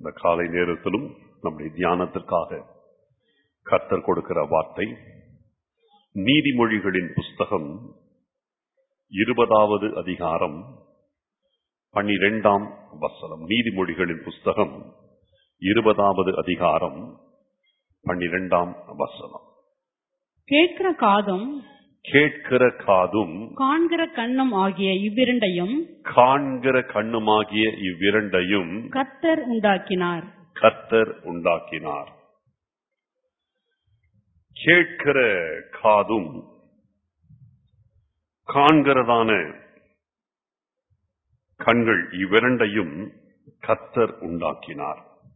இந்த காலை நேரத்திலும் நம்முடைய தியானத்திற்காக கர்த்தர் கொடுக்கிற வார்த்தை நீதிமொழிகளின் புஸ்தகம் இருபதாவது அதிகாரம் பன்னிரெண்டாம் வசனம் நீதிமொழிகளின் புஸ்தகம் இருபதாவது அதிகாரம் பன்னிரெண்டாம் வசனம் கேட்கிற காதும் கேட்கிற காதும் காண்கிற கண்ணும் ஆகிய இவ்விரண்டையும் காண்கிற கண்ணுமாகிய இவ்விரண்டையும் கர்த்தர் உண்டாக்கினார் கர்த்தர் உண்டாக்கினார் கேட்கிற காதும் காண்கிறதான கண்கள் இவ்விரண்டையும் கர்த்தர் உண்டாக்கினார்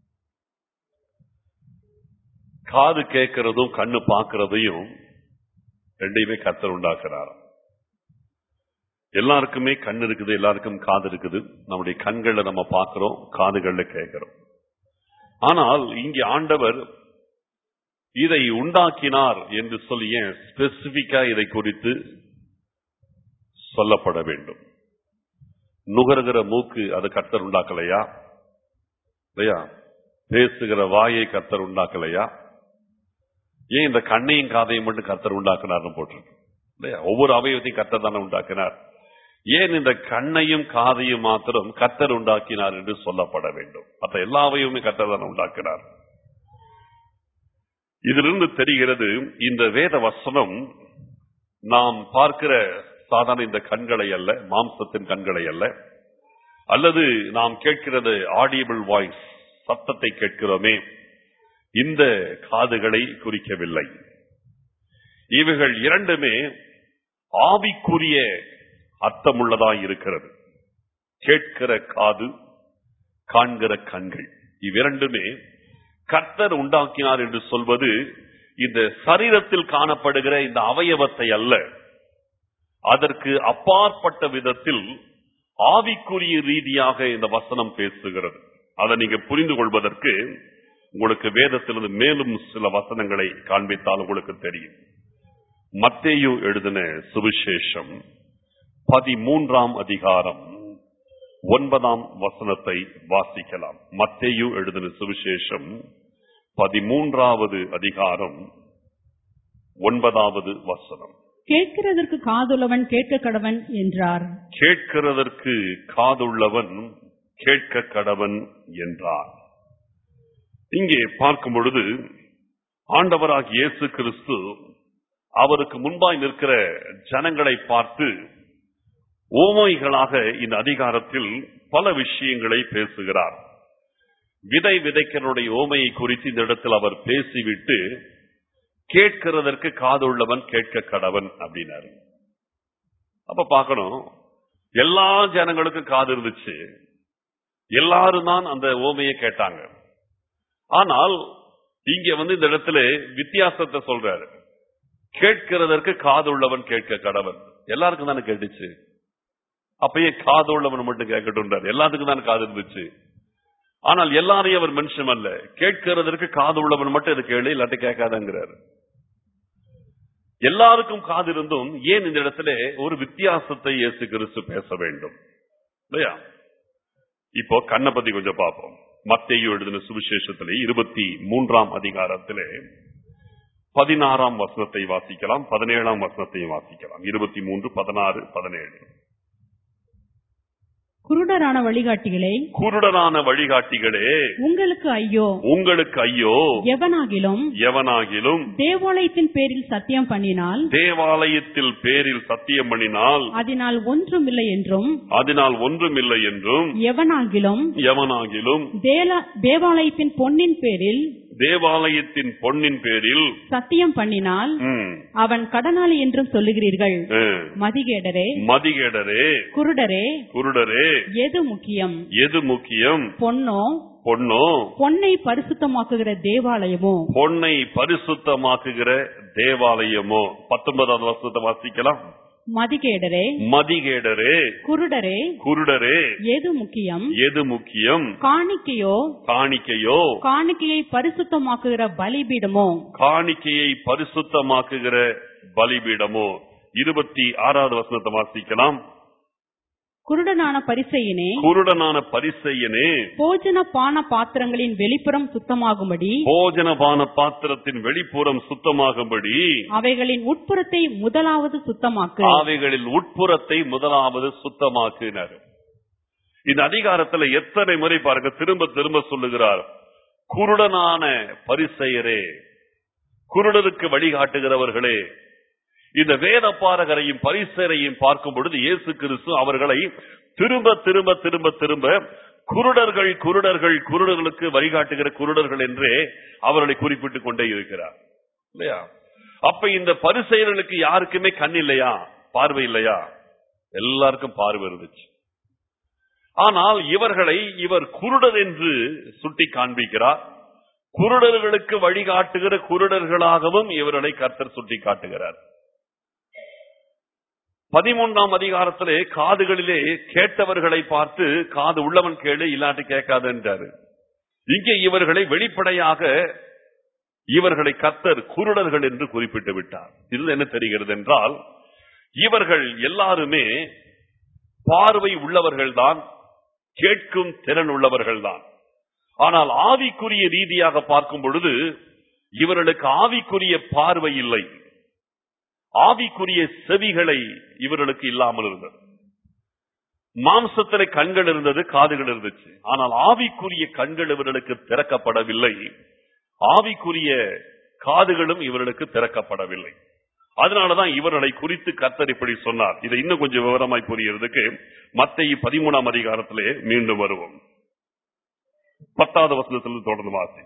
காது கேட்கிறதும் கண்ணு பார்க்கிறதையும் ரெண்டையுமே கர்த்தர் உண்டாக்குறார் எல்லாருக்குமே கண் இருக்குது எல்லாருக்கும் காது இருக்குது நம்முடைய கண்கள்ல நம்ம பார்க்கிறோம் காதுகள்ல கேட்கிறோம் ஆனால் இங்கே ஆண்டவர் இதை உண்டாக்கினார் என்று சொல்லி ஏன் ஸ்பெசிபிக்கா இதை குறித்து சொல்லப்பட வேண்டும் நுகர்கிற மூக்கு அது கர்த்தர் உண்டாக்கலையா இல்லையா பேசுகிற வாயை கர்த்தர் உண்டாக்கலையா ஏன் இந்த கண்ணையும் காதையும் மட்டும் கர்த்தர் உண்டாக்கினார்னு போட்டிருக்கு இல்லையா ஒவ்வொரு அவயவத்தையும் கர்த்தர் தானே உண்டாக்கினார் ஏன் இந்த கண்ணையும் காதையும் மாத்திரம் கர்த்தர் உண்டாக்கினார் என்று சொல்லப்பட வேண்டும் மற்ற எல்லா அவயவுமே கர்த்தர் தானே உண்டாக்கினார் இதிலிருந்து தெரிகிறது இந்த வேத வசனம் நாம் பார்க்கிற சாதாரண இந்த கண்களை அல்ல மாம்சத்தின் கண்களை அல்ல அல்லது நாம் கேட்கிறது ஆடியபிள் வாய்ஸ் சத்தத்தை கேட்கிறோமே இந்த காதுகளை குறிக்கவில்லை இவைகள் இரண்டுமே ஆவிக்குரிய அர்த்தமுள்ளதாய் இருக்கிறது கேட்கிற காது காண்கிற கண்கள் இவ்விரண்டுமே கர்த்தர் உண்டாக்கினார் என்று சொல்வது இந்த சரீரத்தில் காணப்படுகிற இந்த அவயவத்தை அல்ல அதற்கு அப்பாற்பட்ட விதத்தில் ஆவிக்குரிய ரீதியாக இந்த வசனம் பேசுகிறது அதை நீங்க புரிந்து கொள்வதற்கு உங்களுக்கு வேதத்திலிருந்து மேலும் சில வசனங்களை காண்பித்தால் உங்களுக்கு தெரியும் மத்தேயு எழுதின சுவிசேஷம் பதிமூன்றாம் அதிகாரம் ஒன்பதாம் வசனத்தை வாசிக்கலாம் மத்தேயு எழுதின சுவிசேஷம் பதிமூன்றாவது அதிகாரம் ஒன்பதாவது வசனம் கேட்கிறதற்கு காதுள்ளவன் கேட்க கடவன் என்றார் கேட்கிறதற்கு காதுள்ளவன் கேட்க கடவன் என்றார் இங்கே பார்க்கும் பொழுது ஆண்டவராக இயேசு கிறிஸ்து அவருக்கு முன்பாய் நிற்கிற ஜனங்களை பார்த்து ஓமைகளாக இந்த அதிகாரத்தில் பல விஷயங்களை பேசுகிறார் விதை விதைக்கிறனுடைய ஓமையை குறித்து இந்த இடத்தில் அவர் பேசிவிட்டு கேட்கிறதற்கு காதுள்ளவன் கேட்க கடவன் அப்படின்னாரு அப்ப பார்க்கணும் எல்லா ஜனங்களுக்கும் காது இருந்துச்சு எல்லாரும் தான் அந்த ஓமையை கேட்டாங்க ஆனால் இங்க வந்து இந்த இடத்துல வித்தியாசத்தை சொல்றாரு கேட்கிறதற்கு காது உள்ளவன் கேட்க கடவன் எல்லாருக்கும் தானே கேட்டுச்சு அப்பயே காது உள்ளவன் மட்டும் கேட்கட்டும் எல்லாத்துக்கும் தானே காது இருந்துச்சு ஆனால் எல்லாரையும் அவர் மனுஷன் அல்ல கேட்கிறதற்கு காது உள்ளவன் மட்டும் இது கேளு இல்லாட்டி கேட்காதங்கிறாரு எல்லாருக்கும் காது இருந்தும் ஏன் இந்த இடத்துல ஒரு வித்தியாசத்தை இயேசு கிறிஸ்து பேச வேண்டும் இல்லையா இப்போ கண்ணை பத்தி கொஞ்சம் பார்ப்போம் மத்தையு எழுதின சுவிசேஷத்திலே இருபத்தி மூன்றாம் அதிகாரத்திலே பதினாறாம் வசனத்தை வாசிக்கலாம் பதினேழாம் வசனத்தையும் வாசிக்கலாம் இருபத்தி மூன்று பதினாறு பதினேழு குருடரான வழிகாட்டிகளே குருடனான வழிகாட்டிகளே உங்களுக்கு ஐயோ உங்களுக்கு ஐயோ எவனாகிலும் எவனாகிலும் தேவாலயத்தின் பேரில் சத்தியம் பண்ணினால் தேவாலயத்தில் பேரில் சத்தியம் பண்ணினால் அதனால் ஒன்றுமில்லை என்றும் அதனால் ஒன்றுமில்லை என்றும் எவனாகிலும் எவனாகிலும் தேல- தேவாலயத்தின் பொன்னின் பேரில் தேவாலயத்தின் பொன்னின் பேரில் சத்தியம் பண்ணினால் ம், அவன் கடனாளி என்றும் சொல்லுகிறீர்கள் ம், மதிகேடரே மதிகேடரே குருடரே குருடரே எது முக்கியம் எது முக்கியம் பொன்னோ பொன்னோ பொன்னை பரிசுத்தமாக்குகிற தேவாலயமோ பொன்னை பரிசுத்தமாக்குகிற தேவாலயமோ பத்தொன்பதாவது வருஷத்தை வாசிக்கலாம் மதிகேடரே மதிகேடரே குருடரே குருடரே எது முக்கியம் எது முக்கியம் காணிக்கையோ காணிக்கையோ காணிக்கையை பரிசுத்தமாக்குகிற பலிபீடமோ காணிக்கையை பரிசுத்தமாக்குகிற பலிபீடமோ இருபத்தி ஆறாவது வசனத்தை வாசிக்கலாம் குருடனான பரிசையினே குருடனான பரிசெயனே போஜன பான பாத்திரங்களின் வெளிப்புறம் சுத்தமாகும்படி போஜனபான பாத்திரத்தின் வெளிப்புறம் சுத்தமாகும்படி அவைகளின் உட்புறத்தை முதலாவது சுத்தமாக்கு அவைகளில் உட்புறத்தை முதலாவது சுத்தமாக்கினார் இந்த அதிகாரத்துல எத்தனை முறை பாருங்க திரும்ப திரும்ப சொல்லுகிறார் குருடனான பரிசெயரே குருடருக்கு வழிகாட்டுகிறவர்களே இந்த வேத பாரகரையும் பரிசரையும் பார்க்கும் பொழுது இயேசு கிறிஸ்து அவர்களை திரும்ப திரும்ப திரும்ப திரும்ப குருடர்கள் குருடர்கள் குருடர்களுக்கு வழிகாட்டுகிற குருடர்கள் என்றே அவர்களை குறிப்பிட்டுக் கொண்டே இருக்கிறார் இல்லையா அப்ப இந்த பரிசெயர்களுக்கு யாருக்குமே கண் இல்லையா பார்வை இல்லையா எல்லாருக்கும் பார்வை இருந்துச்சு ஆனால் இவர்களை இவர் குருடர் என்று சுட்டி காண்பிக்கிறார் குருடர்களுக்கு வழிகாட்டுகிற குருடர்களாகவும் இவர்களை கர்த்தர் சுட்டி காட்டுகிறார் பதிமூன்றாம் அதிகாரத்திலே காதுகளிலே கேட்டவர்களை பார்த்து காது உள்ளவன் கேளு இல்லாட்டி கேட்காது என்றாரு இங்கே இவர்களை வெளிப்படையாக இவர்களை கர்த்தர் குருடர்கள் என்று குறிப்பிட்டு விட்டார் இதில் என்ன தெரிகிறது என்றால் இவர்கள் எல்லாருமே பார்வை உள்ளவர்கள்தான் கேட்கும் திறன் உள்ளவர்கள்தான் ஆனால் ஆவிக்குரிய ரீதியாக பார்க்கும் பொழுது இவர்களுக்கு ஆவிக்குரிய பார்வை இல்லை ஆவிக்குரிய செவிகளை இவர்களுக்கு இல்லாமல் இருந்தது மாம்சத்திலே கண்கள் இருந்தது காதுகள் இருந்துச்சு ஆனால் ஆவிக்குரிய கண்கள் இவர்களுக்கு திறக்கப்படவில்லை ஆவிக்குரிய காதுகளும் இவர்களுக்கு திறக்கப்படவில்லை அதனாலதான் இவர்களை குறித்து கர்த்தர் இப்படி சொன்னார் இதை இன்னும் கொஞ்சம் விவரமாய் புரியறதுக்கு மத்திய பதிமூணாம் அதிகாரத்திலே மீண்டும் வருவோம் பத்தாவது வசனத்திலிருந்து தொடர்ந்து வாசி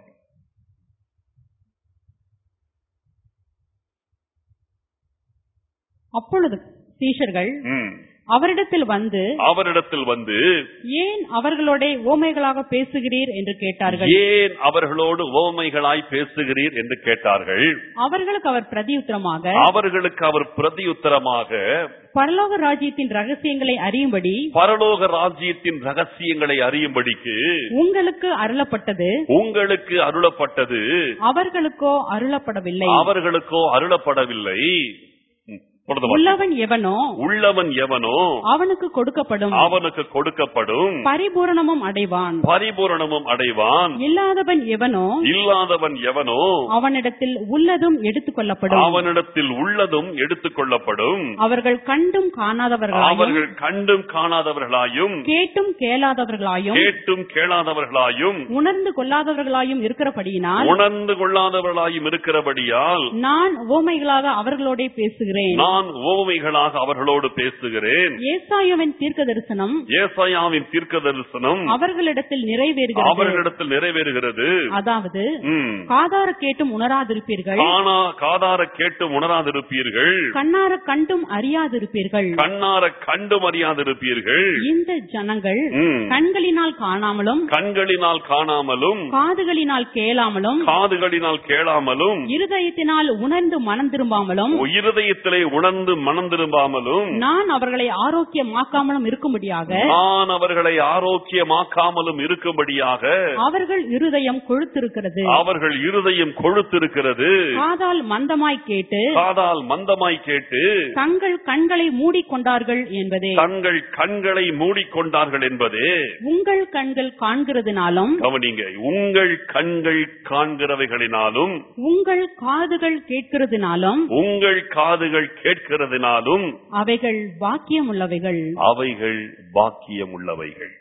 அப்பொழுது சீஷர்கள் ம். அவரிடத்தில் வந்து அவரிடத்தில் வந்து ஏன் அவர்களோட ஓமைகளாக பேசுகிறீர் என்று கேட்டார்கள் ஏன் அவர்களோடு ஓமைகளாய் பேசுகிறீர் என்று கேட்டார்கள் அவர்களுக்கு அவர் பிரதியுத்தரமாக அவர்களுக்கு அவர் பிரதியுத்தரமாக பரலோக ராஜ்யத்தின் ரகசியங்களை அறியும்படி பரலோக ராஜ்யத்தின் ரகசியங்களை அறியும்படிக்கு உங்களுக்கு அருளப்பட்டது உங்களுக்கு அருளப்பட்டது அவர்களுக்கோ அருளப்படவில்லை அவர்களுக்கோ அருளப்படவில்லை ம், தொடர்ந்து வாசி. உள்ளவன் எவனோ உள்ளவன் எவனோ அவனுக்கு கொடுக்கப்படும் அவனுக்கு கொடுக்கப்படும் பரிபூரணமும் அடைவான் பரிபூரணமும் அடைவான் இல்லாதவன் எவனோ இல்லாதவன் எவனோ அவனிடத்தில் உள்ளதும் எடுத்துக் கொள்ளப்படும் அவனிடத்தில் உள்ளதும் எடுத்துக் கொள்ளப்படும் அவர்கள் கண்டும் காணாதவர்களாயும் அவர்கள் கண்டும் காணாதவர்களாயும் கேட்டும் கேளாதவர்களாயும் கேட்டும் கேளாதவர்களாயும் உணர்ந்து கொள்ளாதவர்களாயும் இருக்கிறபடியினால் உணர்ந்து கொள்ளாதவர்களாயும் இருக்கிறபடியால் நான் ஓமைகளாக அவர்களோட பேசுகிறேன் நான் ஓமைகளாக அவர்களோடு பேசுகிறேன் ஏசாயாவின் தீர்க்க தரிசனம் ஏசாயாவின் தீர்க்க தரிசனம் அவர்களிடத்தில் நிறைவேறுகிறது அவர்களிடத்தில் நிறைவேறுகிறது அதாவது ம். காதார கேட்டும் உணராதிருப்பீர்கள் காணா காதார கேட்டு உணராதிருப்பீர்கள் கண்ணார கண்டும் அறியாதிருப்பீர்கள் கண்ணார கண்டும் அறியாதிருப்பீர்கள் இந்த ஜனங்கள் ம். கண்களினால் காணாமலும் கண்களினால் காணாமலும் காதுகளினால் கேளாமலும் காதுகளினால் கேளாமலும் இருதயத்தினால் உணர்ந்து மனம் திரும்பாமலும் இருதயத்திலே உணர்ந்து மனம் திரும்பாமலும் நான் அவர்களை ஆரோக்கியமாக்காமலும் இருக்கும்படியாக நான் அவர்களை ஆரோக்கியமாக்காமலும் இருக்கும்படியாக அவர்கள் இருதயம் கொழுத்திருக்கிறது அவர்கள் இருதயம் கொழுத்திருக்கிறது காதால் மந்தமாய் கேட்டு காதால் மந்தமாய் கேட்டு தங்கள் கண்களை மூடிக்கொண்டார்கள் என்பதே தங்கள் கண்களை மூடிக்கொண்டார்கள் என்பதே உங்கள் கண்கள் காண்கிறதுனாலும் கவனிங்க உங்கள் கண்கள் காண்கிறவைகளினாலும் உங்கள் காதுகள் கேட்கிறதுனாலும் உங்கள் காதுகள் கேட்கிறதுனாலும் அவைகள் பாக்கியம் உள்ளவைகள் அவைகள் பாக்கியம் உள்ளவைகள்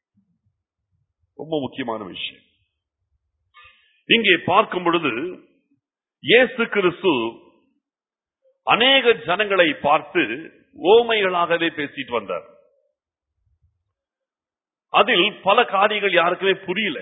ரொம்ப முக்கியமான விஷயம் இங்கே பார்க்கும் பொழுது இயேசு கிறிஸ்து அநேக ஜனங்களை பார்த்து ஓமைகளாகவே பேசிட்டு வந்தார் அதில் பல காரியங்கள் யாருக்குமே புரியல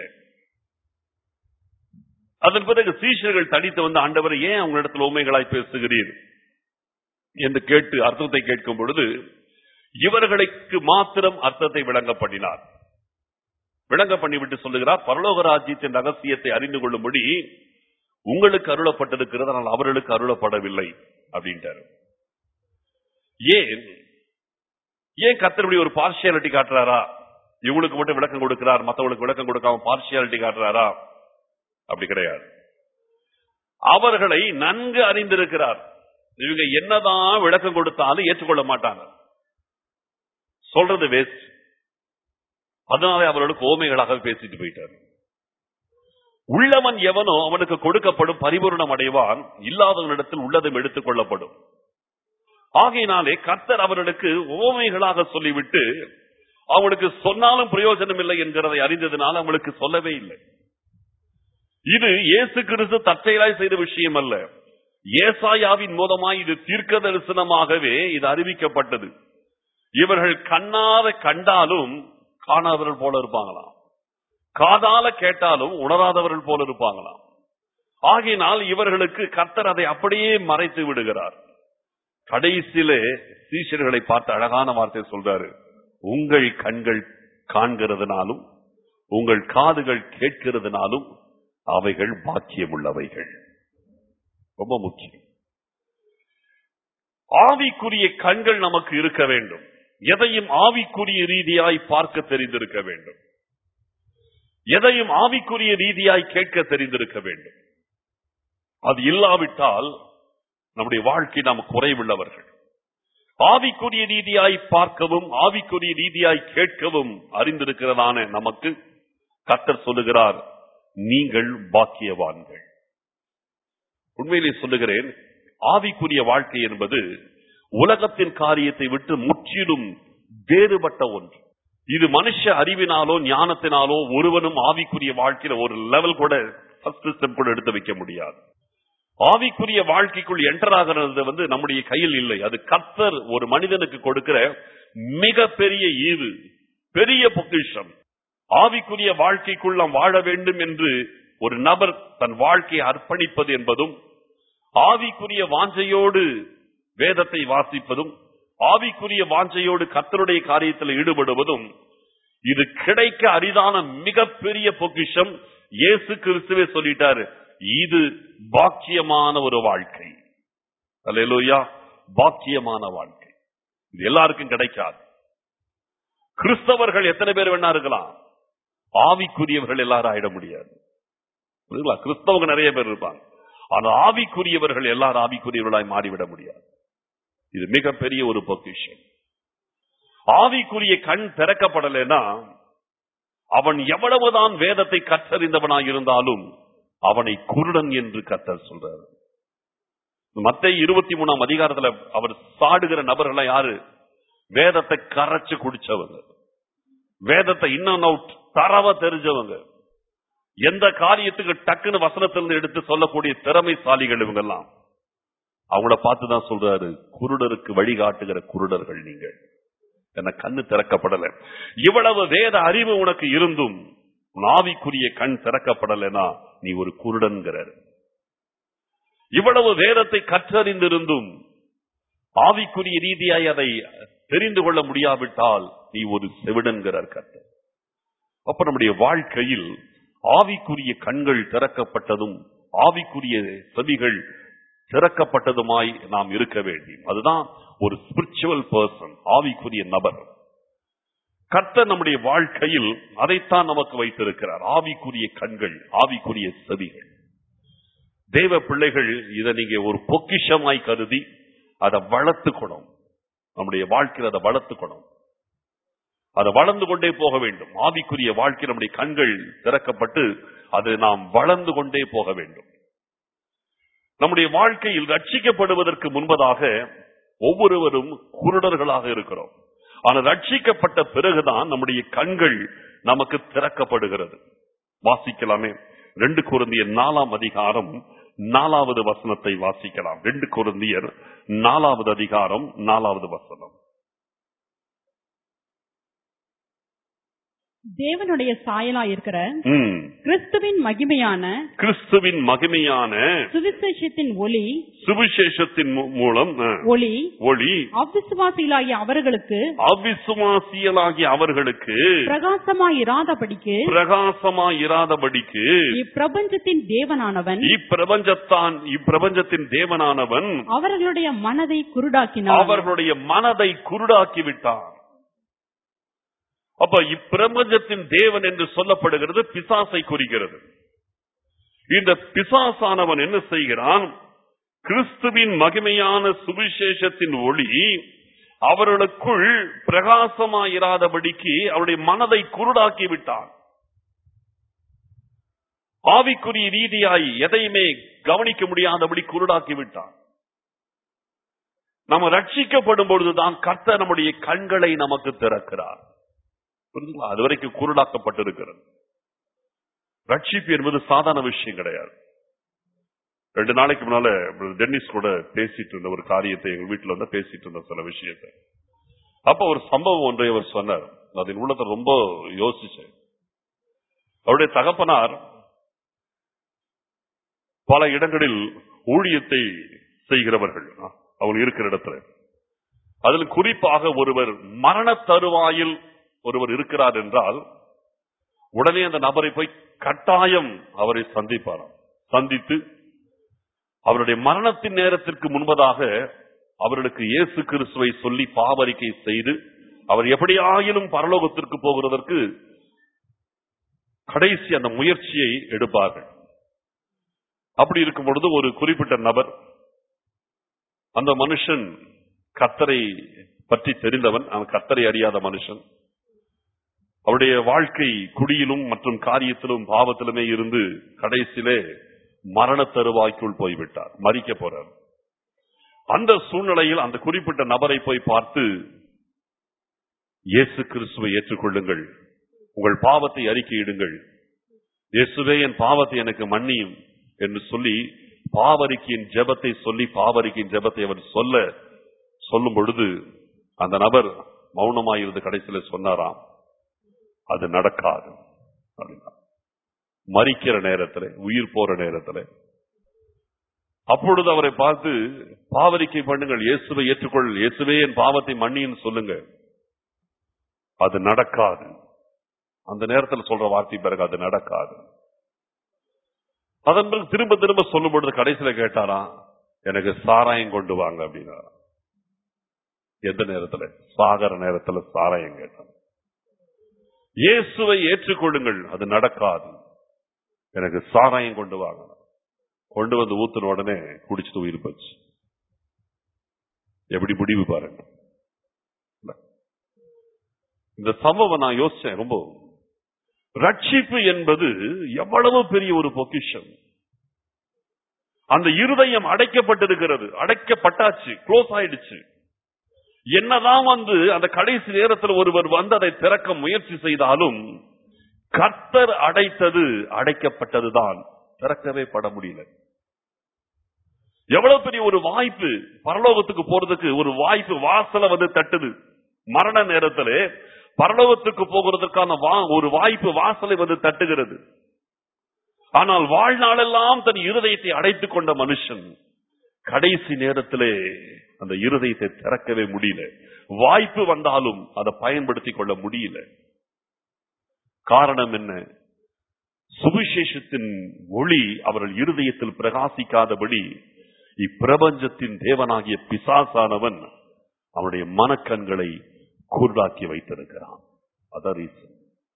அதன் பிறகு சீஷர்கள் தனித்து வந்து ஆண்டவர் ஏன் அவங்களிடத்தில் ஓமைகளாய் பேசுகிறீர் என்று கேட்டு அர்த்தத்தை கேட்கும் பொழுது இவர்களுக்கு மாத்திரம் அர்த்தத்தை விளங்க பண்ணினார் விளங்க பண்ணிவிட்டு சொல்லுகிறார் பரலோக ராஜ்யத்தின் ரகசியத்தை அறிந்து கொள்ளும்படி உங்களுக்கு அருளப்பட்டிருக்கிறது ஆனால் அவர்களுக்கு அருளப்படவில்லை அப்படின்ட்டாரு ஏன் ஏன் கத்தருடைய ஒரு பார்ஷியாலிட்டி காட்டுறாரா இவங்களுக்கு மட்டும் விளக்கம் கொடுக்கிறார் மத்தவங்களுக்கு விளக்கம் கொடுக்காம பார்ஷியாலிட்டி காட்டுறாரா அப்படி கிடையாது அவர்களை நன்கு அறிந்திருக்கிறார் இவங்க என்னதான் விளக்கம் கொடுத்தாலும் ஏற்றுக்கொள்ள மாட்டாங்க சொல்றது வேஸ்ட் அதனாலே அவர்களுக்கு ஓமைகளாக பேசிட்டு போயிட்டார் உள்ளவன் எவனோ அவனுக்கு கொடுக்கப்படும் பரிபூரணம் அடைவான் இல்லாதவனிடத்தில் உள்ளதும் எடுத்துக் கொள்ளப்படும் ஆகையினாலே கர்த்தர் அவர்களுக்கு ஓமைகளாக சொல்லிவிட்டு அவனுக்கு சொன்னாலும் பிரயோஜனம் இல்லை என்கிறதை அறிந்ததுனால அவனுக்கு சொல்லவே இல்லை இது இயேசு கிறிஸ்து தற்செயலாய் செய்த விஷயம் அல்ல ஏசாயாவின் மூலமாய் இது தீர்க்க தரிசனமாகவே இது அறிவிக்கப்பட்டது இவர்கள் கண்ணாத கண்டாலும் காணாதவர்கள் போல இருப்பாங்களாம் காதால கேட்டாலும் உணராதவர்கள் போல இருப்பாங்களாம் ஆகையினால் இவர்களுக்கு கர்த்தர் அதை அப்படியே மறைத்து விடுகிறார் கடைசியிலே சீஷர்களை பார்த்து அழகான வார்த்தை சொல்றாரு உங்கள் கண்கள் காண்கிறதுனாலும் உங்கள் காதுகள் கேட்கிறதுனாலும் அவைகள் பாக்கியமுள்ளவைகள் ரொம்ப முக்கியம் ஆவிக்குரிய கண்கள் நமக்கு இருக்க வேண்டும் எதையும் ஆவிக்குரிய ரீதியாய் பார்க்க தெரிந்திருக்க வேண்டும் எதையும் ஆவிக்குரிய ரீதியாய் கேட்க தெரிந்திருக்க வேண்டும் அது இல்லாவிட்டால் நம்முடைய வாழ்க்கை நாம் குறைவுள்ளவர்கள் ஆவிக்குரிய ரீதியாய் பார்க்கவும் ஆவிக்குரிய ரீதியாய் கேட்கவும் அறிந்திருக்கிறதான நமக்கு கத்தர் சொல்லுகிறார் நீங்கள் பாக்கியவான்கள் உண்மையிலே சொல்லுகிறேன் ஆவிக்குரிய வாழ்க்கை என்பது உலகத்தின் காரியத்தை விட்டு முற்றிலும் வேறுபட்ட ஒன்று இது மனுஷ அறிவினாலோ ஞானத்தினாலோ ஒருவனும் ஆவிக்குரிய வாழ்க்கையில ஒரு லெவல் கூட ஃபர்ஸ்ட் ஸ்டெப் கூட எடுத்து வைக்க முடியாது ஆவிக்குரிய வாழ்க்கைக்குள் என்டர் ஆகிறது வந்து நம்முடைய கையில் இல்லை அது கர்த்தர் ஒரு மனிதனுக்கு கொடுக்கிற மிகப்பெரிய ஈவு பெரிய பொக்கிஷம் ஆவிக்குரிய வாழ்க்கைக்குள் நாம் வாழ வேண்டும் என்று ஒரு நபர் தன் வாழ்க்கையை அர்ப்பணிப்பது என்பதும் ஆவிக்குரிய வாஞ்சையோடு வேதத்தை வாசிப்பதும் ஆவிக்குரிய வாஞ்சையோடு கர்த்தருடைய காரியத்தில் ஈடுபடுவதும் இது கிடைக்க அரிதான மிகப்பெரிய பொக்கிஷம் இயேசு கிறிஸ்துவே சொல்லிட்டாரு இது பாக்கியமான ஒரு வாழ்க்கை அல்லேலூயா பாக்கியமான வாழ்க்கை இது எல்லாருக்கும் கிடைக்காது கிறிஸ்தவர்கள் எத்தனை பேர் வேணா இருக்கலாம் ஆவிக்குரியவர்கள் எல்லாரும் ஆயிட முடியாது புரியுதுங்களா? கிறிஸ்தவங்க நிறைய பேர் இருப்பாங்க ஆனா ஆவிக்குரியவர்கள் எல்லாரும் ஆவிக்குரியவர்களாய் மாறிவிட முடியாது இது மிகப்பெரிய ஒரு பொக்கிஷம் ஆவிக்குரிய கண் திறக்கப்படலைன்னா அவன் எவ்வளவுதான் வேதத்தை கற்றறிந்தவனாய் இருந்தாலும் அவனை குருடன் என்று கத்தர் சொல்றார் மத்த இருபத்தி மூணாம் அதிகாரத்துல அவர் சாடுகிற நபர்கள் யாரு வேதத்தை கரைச்சு குடிச்சவங்க வேதத்தை இன்னும் அவுட் தரவ தெரிஞ்சவங்க எந்த காரியத்துக்கு டக்குன்னு வசனத்திலிருந்து எடுத்து சொல்லக்கூடிய திறமைசாலிகள் இவங்க எல்லாம் அவங்கள பார்த்துதான் சொல்றாரு குருடருக்கு வழிகாட்டுகிற குருடர்கள் நீங்கள் என்ன கண்ணு திறக்கப்படல இவ்வளவு வேத அறிவு உனக்கு இருந்தும் உன் ஆவிக்குரிய கண் திறக்கப்படலைன்னா நீ ஒரு குருடன்கிறார் இவ்வளவு வேதத்தை கற்றறிந்திருந்தும் ஆவிக்குரிய ரீதியாய் அதை தெரிந்து கொள்ள முடியாவிட்டால் நீ ஒரு செவிடன்கிறார் கர்த்தர் அப்ப நம்முடைய வாழ்க்கையில் ஆவிக்குரிய கண்கள் திறக்கப்பட்டதும் ஆவிக்குரிய செவிகள் திறக்கப்பட்டதுமாய் நாம் இருக்க வேண்டும் அதுதான் ஒரு ஸ்பிரிச்சுவல் பர்சன் ஆவிக்குரிய நபர் கர்த்தர் நம்முடைய வாழ்க்கையில் அதைத்தான் நமக்கு வைத்திருக்கிறார் ஆவிக்குரிய கண்கள் ஆவிக்குரிய செவிகள் தேவ பிள்ளைகள் இதை நீங்க ஒரு பொக்கிஷமாய் கருதி அதை வளர்த்துக்கணும் நம்முடைய வாழ்க்கையில் அதை வளர்த்துக்கணும் அதை வளர்ந்து கொண்டே போக வேண்டும் ஆவிக்குரிய வாழ்க்கை நம்முடைய கண்கள் திறக்கப்பட்டு அது நாம் வளர்ந்து கொண்டே போக வேண்டும் நம்முடைய வாழ்க்கையில் ரட்சிக்கப்படுவதற்கு முன்பதாக ஒவ்வொருவரும் குருடர்களாக இருக்கிறோம் ஆனால் ரட்சிக்கப்பட்ட பிறகுதான் நம்முடைய கண்கள் நமக்கு திறக்கப்படுகிறது வாசிக்கலாமே ரெண்டு குருந்தியர் நாலாம் அதிகாரம் நாலாவது வசனத்தை வாசிக்கலாம் ரெண்டு குருந்தியர் நாலாவது அதிகாரம் நாலாவது வசனம் தேவனுடைய சாயலா இருக்கிற ம். கிறிஸ்துவின் மகிமையான கிறிஸ்துவின் மகிமையான சுவிசேஷத்தின் ஒளி சுவிசேஷத்தின் மூ- மூலம் அ, ஒளி ஒளி அவ்விசுவாசிகளாகிய அவர்களுக்கு அவிசுவாசியலாகிய அவர்களுக்கு பிரகாசமாய் இராதபடிக்கு பிரகாசமாய் இராதபடிக்கு இப்பிரபஞ்சத்தின் தேவனானவன் இப்பிரபஞ்சத்தான் இப்பிரபஞ்சத்தின் தேவனானவன் அவர்களுடைய மனதை குருடாக்கினார் அவர்களுடைய மனதை குருடாக்கி விட்டான் அப்ப இப்பிரபஞ்சத்தின் தேவன் என்று சொல்லப்படுகிறது பிசாசை குறிக்கிறது இந்த பிசாசானவன் என்ன செய்கிறான் கிறிஸ்துவின் மகிமையான சுவிசேஷத்தின் ஒளி அவர்களுக்குள் பிரகாசமாயிராதபடிக்கு அவருடைய மனதை குருடாக்கி விட்டான் ஆவிக்குரிய ரீதியாய் எதையுமே கவனிக்க முடியாதபடி குருடாக்கி விட்டான் நம்ம ரட்சிக்கப்படும் பொழுதுதான் கர்த்தர் நம்முடைய கண்களை நமக்கு திறக்கிறார் புரிஞ்சுங்களா அது வரைக்கும் குருடாக்கப்பட்டிருக்கிறது ரட்சிப்பு என்பது சாதாரண விஷயம் கிடையாது ரெண்டு நாளைக்கு முன்னால brother டென்னிஸ் கூட பேசிட்டு இருந்த ஒரு காரியத்தை எங்க வீட்டுல வந்து பேசிட்டு இருந்த சில விஷயத்தை அப்ப ஒரு சம்பவம் ஒன்றை அவர் சொன்னார் அதன் உள்ளத்தை ரொம்ப யோசிச்சேன் அவருடைய தகப்பனார் பல இடங்களில் ஊழியத்தை செய்கிறவர்கள் அவங்க இருக்கிற இடத்துல அதில் குறிப்பாக ஒருவர் மரண தருவாயில் ஒருவர் இருக்கிறார் என்றால் உடனே அந்த நபரை போய் கட்டாயம் அவரை சந்திப்பாராம் சந்தித்து அவருடைய மரணத்தின் நேரத்திற்கு முன்பதாக அவர்களுக்கு இயேசு கிறிஸ்துவை சொல்லி பாவரிக்கை செய்து அவர் எப்படியாயினும் பரலோகத்திற்கு போகிறதற்கு கடைசி அந்த முயற்சியை எடுப்பார்கள் அப்படி இருக்கும் பொழுது ஒரு குறிப்பிட்ட நபர் அந்த மனுஷன் கத்தரை பற்றி தெரிந்தவன் அவன் கத்தரை அறியாத மனுஷன் அவருடைய வாழ்க்கை குடியிலும் மற்றும் காரியத்திலும் பாவத்திலுமே இருந்து கடைசியிலே மரண தருவாய்க்குள் போய்விட்டார் மறிக்க போறார் அந்த சூழ்நிலையில் அந்த குறிப்பிட்ட நபரை போய் பார்த்து இயேசு கிறிஸ்துவை ஏற்றுக்கொள்ளுங்கள் உங்கள் பாவத்தை அறிக்கையிடுங்கள் இயேசுவே என் பாவத்தை எனக்கு மன்னியும் என்று சொல்லி பாவரிக்கையின் ஜெபத்தை சொல்லி பாவரிக்கையின் ஜெபத்தை அவர் சொல்ல சொல்லும் பொழுது அந்த நபர் மௌனமாயிருந்து கடைசியில சொன்னாராம் அது நடக்காது அப்படின்னா மறிக்கிற நேரத்துல உயிர் போற நேரத்துல அப்பொழுது அவரை பார்த்து பாவரிக்கை பண்ணுங்கள் இயேசுவை ஏற்றுக்கொள் இயேசுவே என் பாவத்தை மன்னின்னு சொல்லுங்க அது நடக்காது அந்த நேரத்தில் சொல்ற வார்த்தை பிறகு அது நடக்காது அதன் பிறகு திரும்ப திரும்ப சொல்லும் பொழுது கடைசியில கேட்டாராம் எனக்கு சாராயம் கொண்டு வாங்க அப்படின்னா எந்த நேரத்துல சாகர நேரத்துல சாராயம் கேட்டான் இயேசுவை ஏற்றுக்கொள்ளுங்கள் அது நடக்காது எனக்கு சாராயம் கொண்டு வாங்க கொண்டு வந்து ஊத்துன உடனே குடிச்சிட்டு உயிர் போச்சு எப்படி முடிவு பாருங்க இந்த சம்பவம் நான் யோசிச்சேன் ரொம்ப ரட்சிப்பு என்பது எவ்வளவு பெரிய ஒரு பொக்கிஷம் அந்த இருதயம் அடைக்கப்பட்டிருக்கிறது அடைக்கப்பட்டாச்சு க்ளோஸ் ஆயிடுச்சு என்னதான் வந்து அந்த கடைசி நேரத்தில் ஒருவர் வந்து அதை திறக்க முயற்சி செய்தாலும் கர்த்தர் அடைத்தது அடைக்கப்பட்டதுதான் திறக்கவே பட முடியல எவ்வளவு பெரிய ஒரு வாய்ப்பு பரலோகத்துக்கு போறதுக்கு ஒரு வாய்ப்பு வாசல வந்து தட்டுது மரண நேரத்திலே பரலோகத்துக்கு போகிறதுக்கான வா- ஒரு வாய்ப்பு வாசலை வந்து தட்டுகிறது ஆனால் வாழ்நாளெல்லாம் தன் இருதயத்தை அடைத்துக் கொண்ட மனுஷன் கடைசி நேரத்திலே அந்த இருதயத்தை திறக்கவே முடியல வாய்ப்பு வந்தாலும் அதை பயன்படுத்திக் கொள்ள முடியல காரணம் என்ன சுவிசேஷத்தின் ஒளி அவர்கள் இருதயத்தில் பிரகாசிக்காதபடி இப்பிரபஞ்சத்தின் தேவனாகிய பிசாசானவன் அவனுடைய மனக்கண்களை குருடாக்கி வைத்திருக்கிறான் அதான் reason.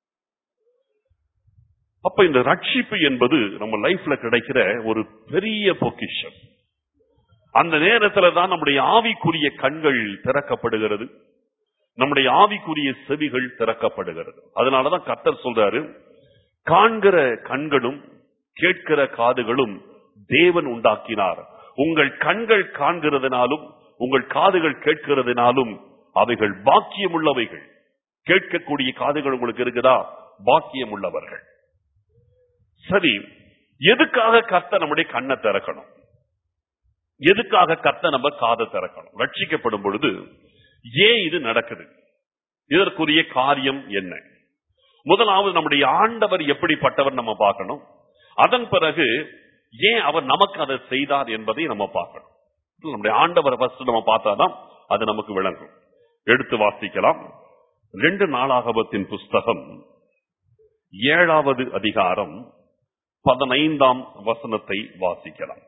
அப்ப இந்த ரட்சிப்பு என்பது நம்ம லைஃப்ல கிடைக்கிற ஒரு பெரிய பொக்கிஷம் அந்த நேரத்துல தான் நம்முடைய ஆவிக்குரிய கண்கள் திறக்கப்படுகிறது நம்முடைய ஆவிக்குரிய செவிகள் திறக்கப்படுகிறது அதனாலதான் கர்த்தர் சொல்றாரு காண்கிற கண்களும் கேட்கிற காதுகளும் தேவன் உண்டாக்கினார் உங்கள் கண்கள் காண்கிறதுனாலும் உங்கள் காதுகள் கேட்கிறதுனாலும் அவைகள் பாக்கியம் உள்ளவைகள் கேட்கக்கூடிய காதுகள் உங்களுக்கு இருக்குதா பாக்கியம் உள்ளவர்கள் சரி எதுக்காக கர்த்த நம்முடைய கண்ணை திறக்கணும் எதுக்காக கர்த்த நம்ம காதை திறக்கணும் ரட்சிக்கப்படும் பொழுது ஏன் இது நடக்குது இதற்குரிய காரியம் என்ன முதலாவது நம்முடைய ஆண்டவர் எப்படிப்பட்டவர் நம்ம பார்க்கணும் அதன் பிறகு ஏன் அவர் நமக்கு அதை செய்தார் என்பதை நம்ம பார்க்கணும் நம்முடைய ஆண்டவரை ஃபர்ஸ்ட் நம்ம பார்த்தாதான் அது நமக்கு விளங்கும் எடுத்து வாசிக்கலாம் ரெண்டு நாளாகவத்தின் புஸ்தகம் ஏழாவது அதிகாரம் பதினைந்தாம் வசனத்தை வாசிக்கலாம்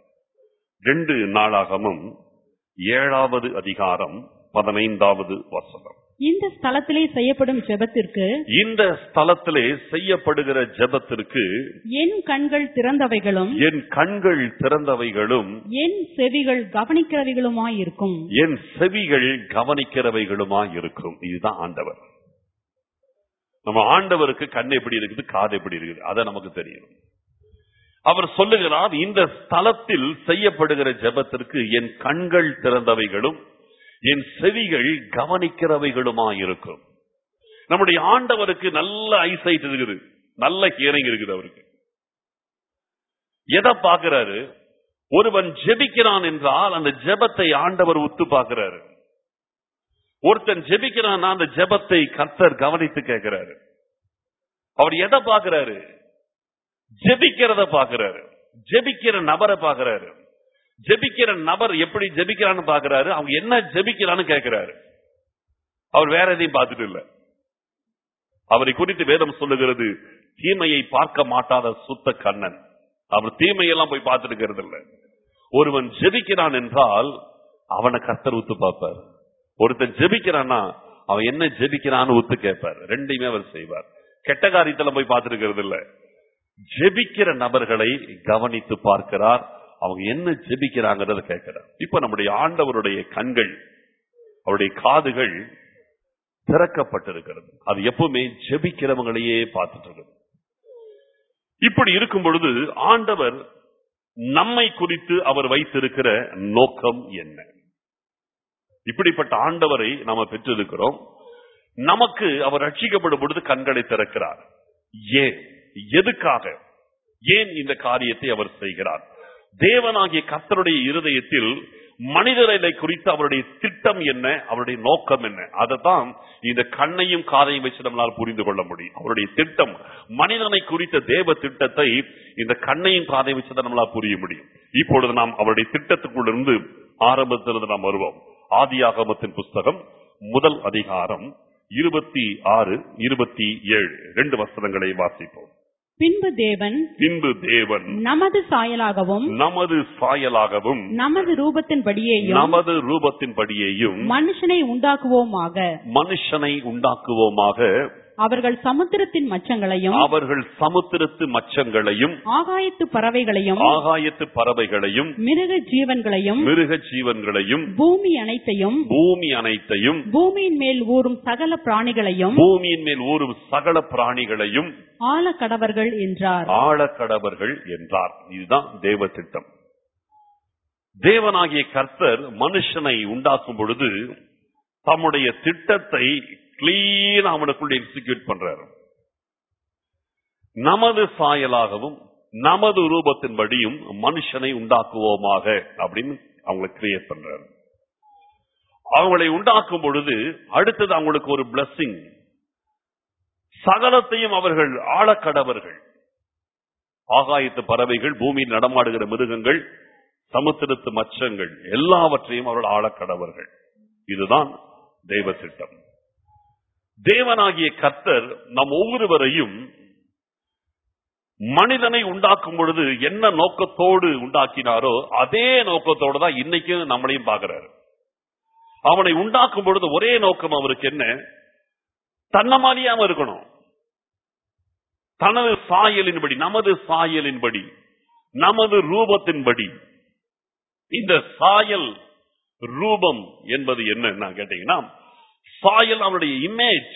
ரெண்டு நாளாகமும் ஏழாவது அதிகாரம் பதினைந்தாவது வசனம் இந்த ஸ்தலத்திலே செய்யப்படும் ஜெபத்திற்கு இந்த ஸ்தலத்திலே செய்யப்படுகிற ஜெபத்திற்கு என் கண்கள் திறந்தவைகளும் என் கண்கள் திறந்தவைகளும் என் செவிகள் கவனிக்கிறவைகளுமாயிருக்கும் என் செவிகள் கவனிக்கிறவைகளுமாய் இருக்கும் இதுதான் ஆண்டவர் நம்ம ஆண்டவருக்கு கண் எப்படி இருக்குது காது எப்படி இருக்குது அதை நமக்கு தெரியும் அவர் சொல்லுகிறார் இந்த ஸ்தலத்தில் செய்யப்படுகிற ஜெபத்திற்கு என் கண்கள் திறந்தவைகளும் என் செவிகள் கவனிக்கிறவைகளுமாய் இருக்கும் நம்முடைய ஆண்டவருக்கு நல்ல ஐசைட் இருக்குது நல்ல ஹியரிங் இருக்குது அவருக்கு எதை பார்க்கிறாரு ஒருவன் ஜெபிக்கிறான் என்றால் அந்த ஜெபத்தை ஆண்டவர் உத்து பார்க்கிறாரு ஒருத்தன் ஜெபிக்கிறான்னா அந்த ஜெபத்தை கர்த்தர் கவனித்து கேட்கிறாரு அவர் எதை பார்க்கிறாரு ஜெபிக்கிறத பார்க்கிறாரு ஜெபிக்கிற நபரை பார்க்கிறாரு ஜெபிக்கிற நபர் எப்படி ஜெபிக்கிறான்னு பார்க்கிறாரு அவங்க என்ன ஜெபிக்கிறான்னு கேட்கிறாரு அவர் வேற எதையும் பார்த்துட்டு இல்ல அவரை குறித்து வேதம் சொல்லுகிறது தீமையை பார்க்க மாட்டாத சுத்த கண்ணன் அவர் தீமையெல்லாம் போய் பார்த்துட்டு இருக்கிறது இல்ல ஒருவன் ஜெபிக்கிறான் என்றால் அவனை கர்த்தர் உத்து பார்ப்பார் ஒருத்தன் ஜெபிக்கிறான்னா அவன் என்ன ஜெபிக்கிறான்னு உத்து கேட்பார் ரெண்டையுமே அவர் செய்வார் கெட்ட காரியத்துல போய் பார்த்துருக்கிறது இல்ல ஜெபிக்கிற நபர்களை கவனித்து பார்க்கிறார் அவங்க என்ன ஜெபிக்கிறாங்கிறத கேட்கிறார் இப்ப நம்முடைய ஆண்டவருடைய கண்கள் அவருடைய காதுகள் திறக்கப்பட்டிருக்கிறது அது எப்பவுமே ஜெபிக்கிறவங்களையே பார்த்துட்டு இருக்குது இப்படி இருக்கும் பொழுது ஆண்டவர் நம்மை குறித்து அவர் வைத்திருக்கிற நோக்கம் என்ன இப்படிப்பட்ட ஆண்டவரை நாம பெற்றிருக்கிறோம் நமக்கு அவர் ரட்சிக்கப்படும் பொழுது கண்களை திறக்கிறார் ஏன் எதுக்காக ஏன் இந்த காரியத்தை அவர் செய்கிறார் தேவனாகிய கர்த்தருடைய இருதயத்தில் மனிதரை குறித்து அவருடைய திட்டம் என்ன அவருடைய நோக்கம் என்ன அதைத்தான் இந்த கண்ணையும் காதையும் வச்சு நம்மளால் புரிந்து கொள்ள முடியும் அவருடைய திட்டம் மனிதனை குறித்த தேவ திட்டத்தை இந்த கண்ணையும் காதையும் வச்சு நம்மளால் புரிய முடியும் இப்பொழுது நாம் அவருடைய திட்டத்துக்குள்ளிருந்து ஆரம்பத்திலிருந்து நாம் வருவோம் ஆதியாகமத்தின் புஸ்தகம் முதல் அதிகாரம் இருபத்தி ஆறு இருபத்தி ஏழு ரெண்டு வசனங்களை வாசிப்போம் பின்பு தேவன் பின்பு தேவன் நமது சாயலாகவும் நமது சாயலாகவும் நமது ரூபத்தின்படியேயும் நமது ரூபத்தின்படியேயும் மனுஷனை உண்டாக்குவோமாக மனுஷனை உண்டாக்குவோமாக அவர்கள் சமுத்திரத்தின் மச்சங்களையும் அவர்கள் சமுத்திரத்து மச்சங்களையும் ஆகாயத்து பறவைகளையும் ஆகாயத்து பறவைகளையும் மிருக ஜீவன்களையும் மிருக ஜீவன்களையும் பூமி அனைத்தையும் பூமி அனைத்தையும் பூமியின் மேல் ஊறும் சகல பிராணிகளையும் பூமியின் மேல் ஊறும் சகல பிராணிகளையும் ஆள கடவர்கள் என்றார் ஆழக்கடவர்கள் என்றார் இதுதான் தேவ திட்டம் தேவனாகிய கர்த்தர் மனுஷனை உண்டாக்கும் பொழுது தம்முடைய திட்டத்தை கிளீன் அவனுக்குள்ள எக்ஸிக்யூட் பண்றாரு நமது சாயலாகவும் நமது ரூபத்தின்படியும் மனுஷனை உண்டாக்குவோமாக அப்படின்னு அவங்களை கிரியேட் பண்றாரு அவங்களை உண்டாக்கும் பொழுது அடுத்தது அவங்களுக்கு ஒரு blessing சகலத்தையும் அவர்கள் ஆழக்கடவர்கள் ஆகாயத்து பறவைகள் பூமியில் நடமாடுகிற மிருகங்கள் சமுத்திரத்து மச்சங்கள் எல்லாவற்றையும் அவர்கள் ஆழக்கடவர்கள் இதுதான் தெய்வ திட்டம் தேவனாகிய கர்த்தர் நம் ஒவ்வொருவரையும் மனிதனை உண்டாக்கும் பொழுது என்ன நோக்கத்தோடு உண்டாக்கினாரோ அதே நோக்கத்தோடு தான் இன்னைக்கும் நம்மளையும் பார்க்கிறாரு அவனை உண்டாக்கும் பொழுது ஒரே நோக்கம் அவருக்கு என்ன தன்னமாலியாம இருக்கணும் தனது சாயலின்படி நமது சாயலின்படி நமது ரூபத்தின்படி இந்த சாயல் ரூபம் என்பது என்ன கேட்டீங்கன்னா சாயல் அவருடைய இமேஜ்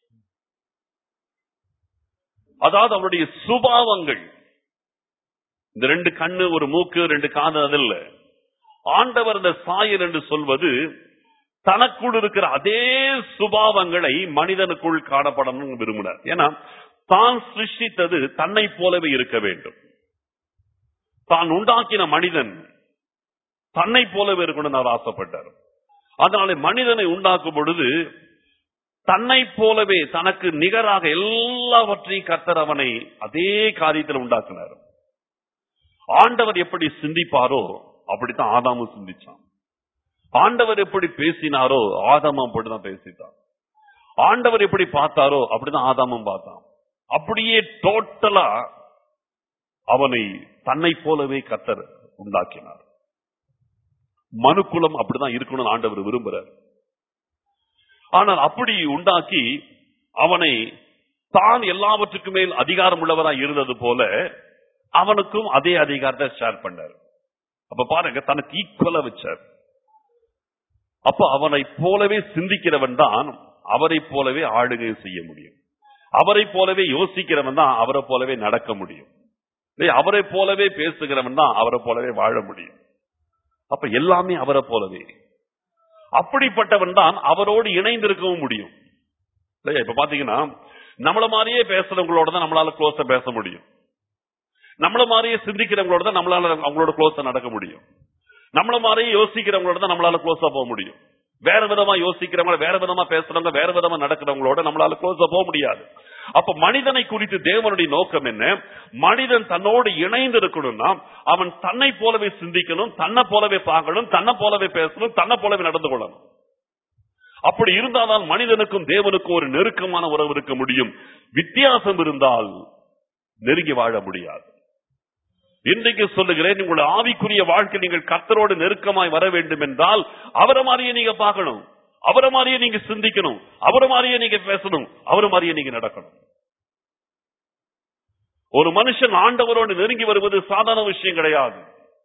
அதாவது அவருடைய சுபாவங்கள் இந்த ரெண்டு கண்ணு ஒரு மூக்கு ரெண்டு காது அதில்ல ஆண்டவர் இந்த சாயல் என்று சொல்வது தனக்குள் இருக்கிற அதே சுபாவங்களை மனிதனுக்குள் காணப்படணும் விரும்பினார் ஏன்னா தான் சிருஷ்டித்தது தன்னை போலவே இருக்க வேண்டும் தான் உண்டாக்கின மனிதன் தன்னை போலவே இருக்கணும்னு அவர் ஆசைப்பட்டார் அதனால மனிதனை உண்டாக்கும் பொழுது தன்னை போலவே தனக்கு நிகராக எல்லாவற்றையும் கர்த்தர் அவனை அதே காரியத்தில் உண்டாக்கினார் ஆண்டவர் எப்படி சிந்திப்பாரோ அப்படித்தான் ஆதாமும் சிந்திச்சான் ஆண்டவர் எப்படி பேசினாரோ ஆதாமும் அப்படிதான் பேசிட்டான் ஆண்டவர் எப்படி பார்த்தாரோ அப்படிதான் ஆதாமும் பார்த்தான் அப்படியே டோட்டலா அவனை தன்னை போலவே கத்தர் உண்டாக்கினார் மனுக்குலம் அப்படிதான் இருக்கணும்னு ஆண்டவர் விரும்புறார் ஆனால் அப்படி உண்டாக்கி அவனை தான் எல்லாவற்றுக்கு மேல் அதிகாரம் உள்ளவராய் இருந்தது போல அவனுக்கும் அதே அதிகாரத்தை ஷேர் பண்ணார் அப்ப பாருங்க தனக்கு ஈக்குவலா வச்சார் அப்ப அவனை போலவே சிந்திக்கிறவன் தான் அவரை போலவே ஆளுகை செய்ய முடியும் அவரை போலவே யோசிக்கிறவன் தான் அவரை போலவே நடக்க முடியும் இல்லையா? அவரை போலவே பேசுகிறவன் தான் அவரை போலவே வாழ முடியும் அப்ப எல்லாமே அவரை போலவே அப்படிப்பட்டவன் தான் அவரோடு இணைந்திருக்கவும் முடியும் இல்லையா இப்ப பாத்தீங்கன்னா நம்மள மாதிரியே பேசுறவங்களோட தான் நம்மளால க்ளோஸா பேச முடியும் நம்மள மாதிரியே சிந்திக்கிறவங்களோட தான் நம்மளால அவங்களோட க்ளோஸா நடக்க முடியும் நம்மள மாதிரியே யோசிக்கிறவங்களோட தான் நம்மளால க்ளோஸா போக முடியும் வேற விதமா யோசிக்கிறவங்க வேற விதமா பேசுறவங்க வேற விதமா நடக்கிறவங்களோட நம்மளால க்ளோஸா போக முடியாது அப்ப மனிதனை குறித்து தேவனுடைய நோக்கம் என்ன மனிதன் தன்னோடு இணைந்து இருக்கணும்னா அவன் தன்னை போலவே சிந்திக்கணும் தன்னை போலவே பார்க்கணும் தன்னை போலவே பேசணும் தன்னை போலவே நடந்து கொள்ளணும் அப்படி இருந்தால்தான் மனிதனுக்கும் தேவனுக்கும் ஒரு நெருக்கமான உறவு இருக்க முடியும் வித்தியாசம் இருந்தால் நெருங்கி வாழ முடியாது இன்றைக்கு சொல்லுகிறேன் உங்கள் ஆவிக்குரிய வாழ்க்கை நீங்கள் கர்த்தரோடு நெருக்கமாய் வர வேண்டும் என்றால் அவரை மாதிரியே நீங்க பார்க்கணும் அவரை மாதிரியே நீங்க சிந்திக்கணும் அவரை மாதிரியே நீங்க பேசணும் அவரை மாதிரியே நீங்க நடக்கணும் ஒரு மனுஷன் ஆண்டவரோடு நெருங்கி வருவது சாதாரண விஷயம் கிடையாது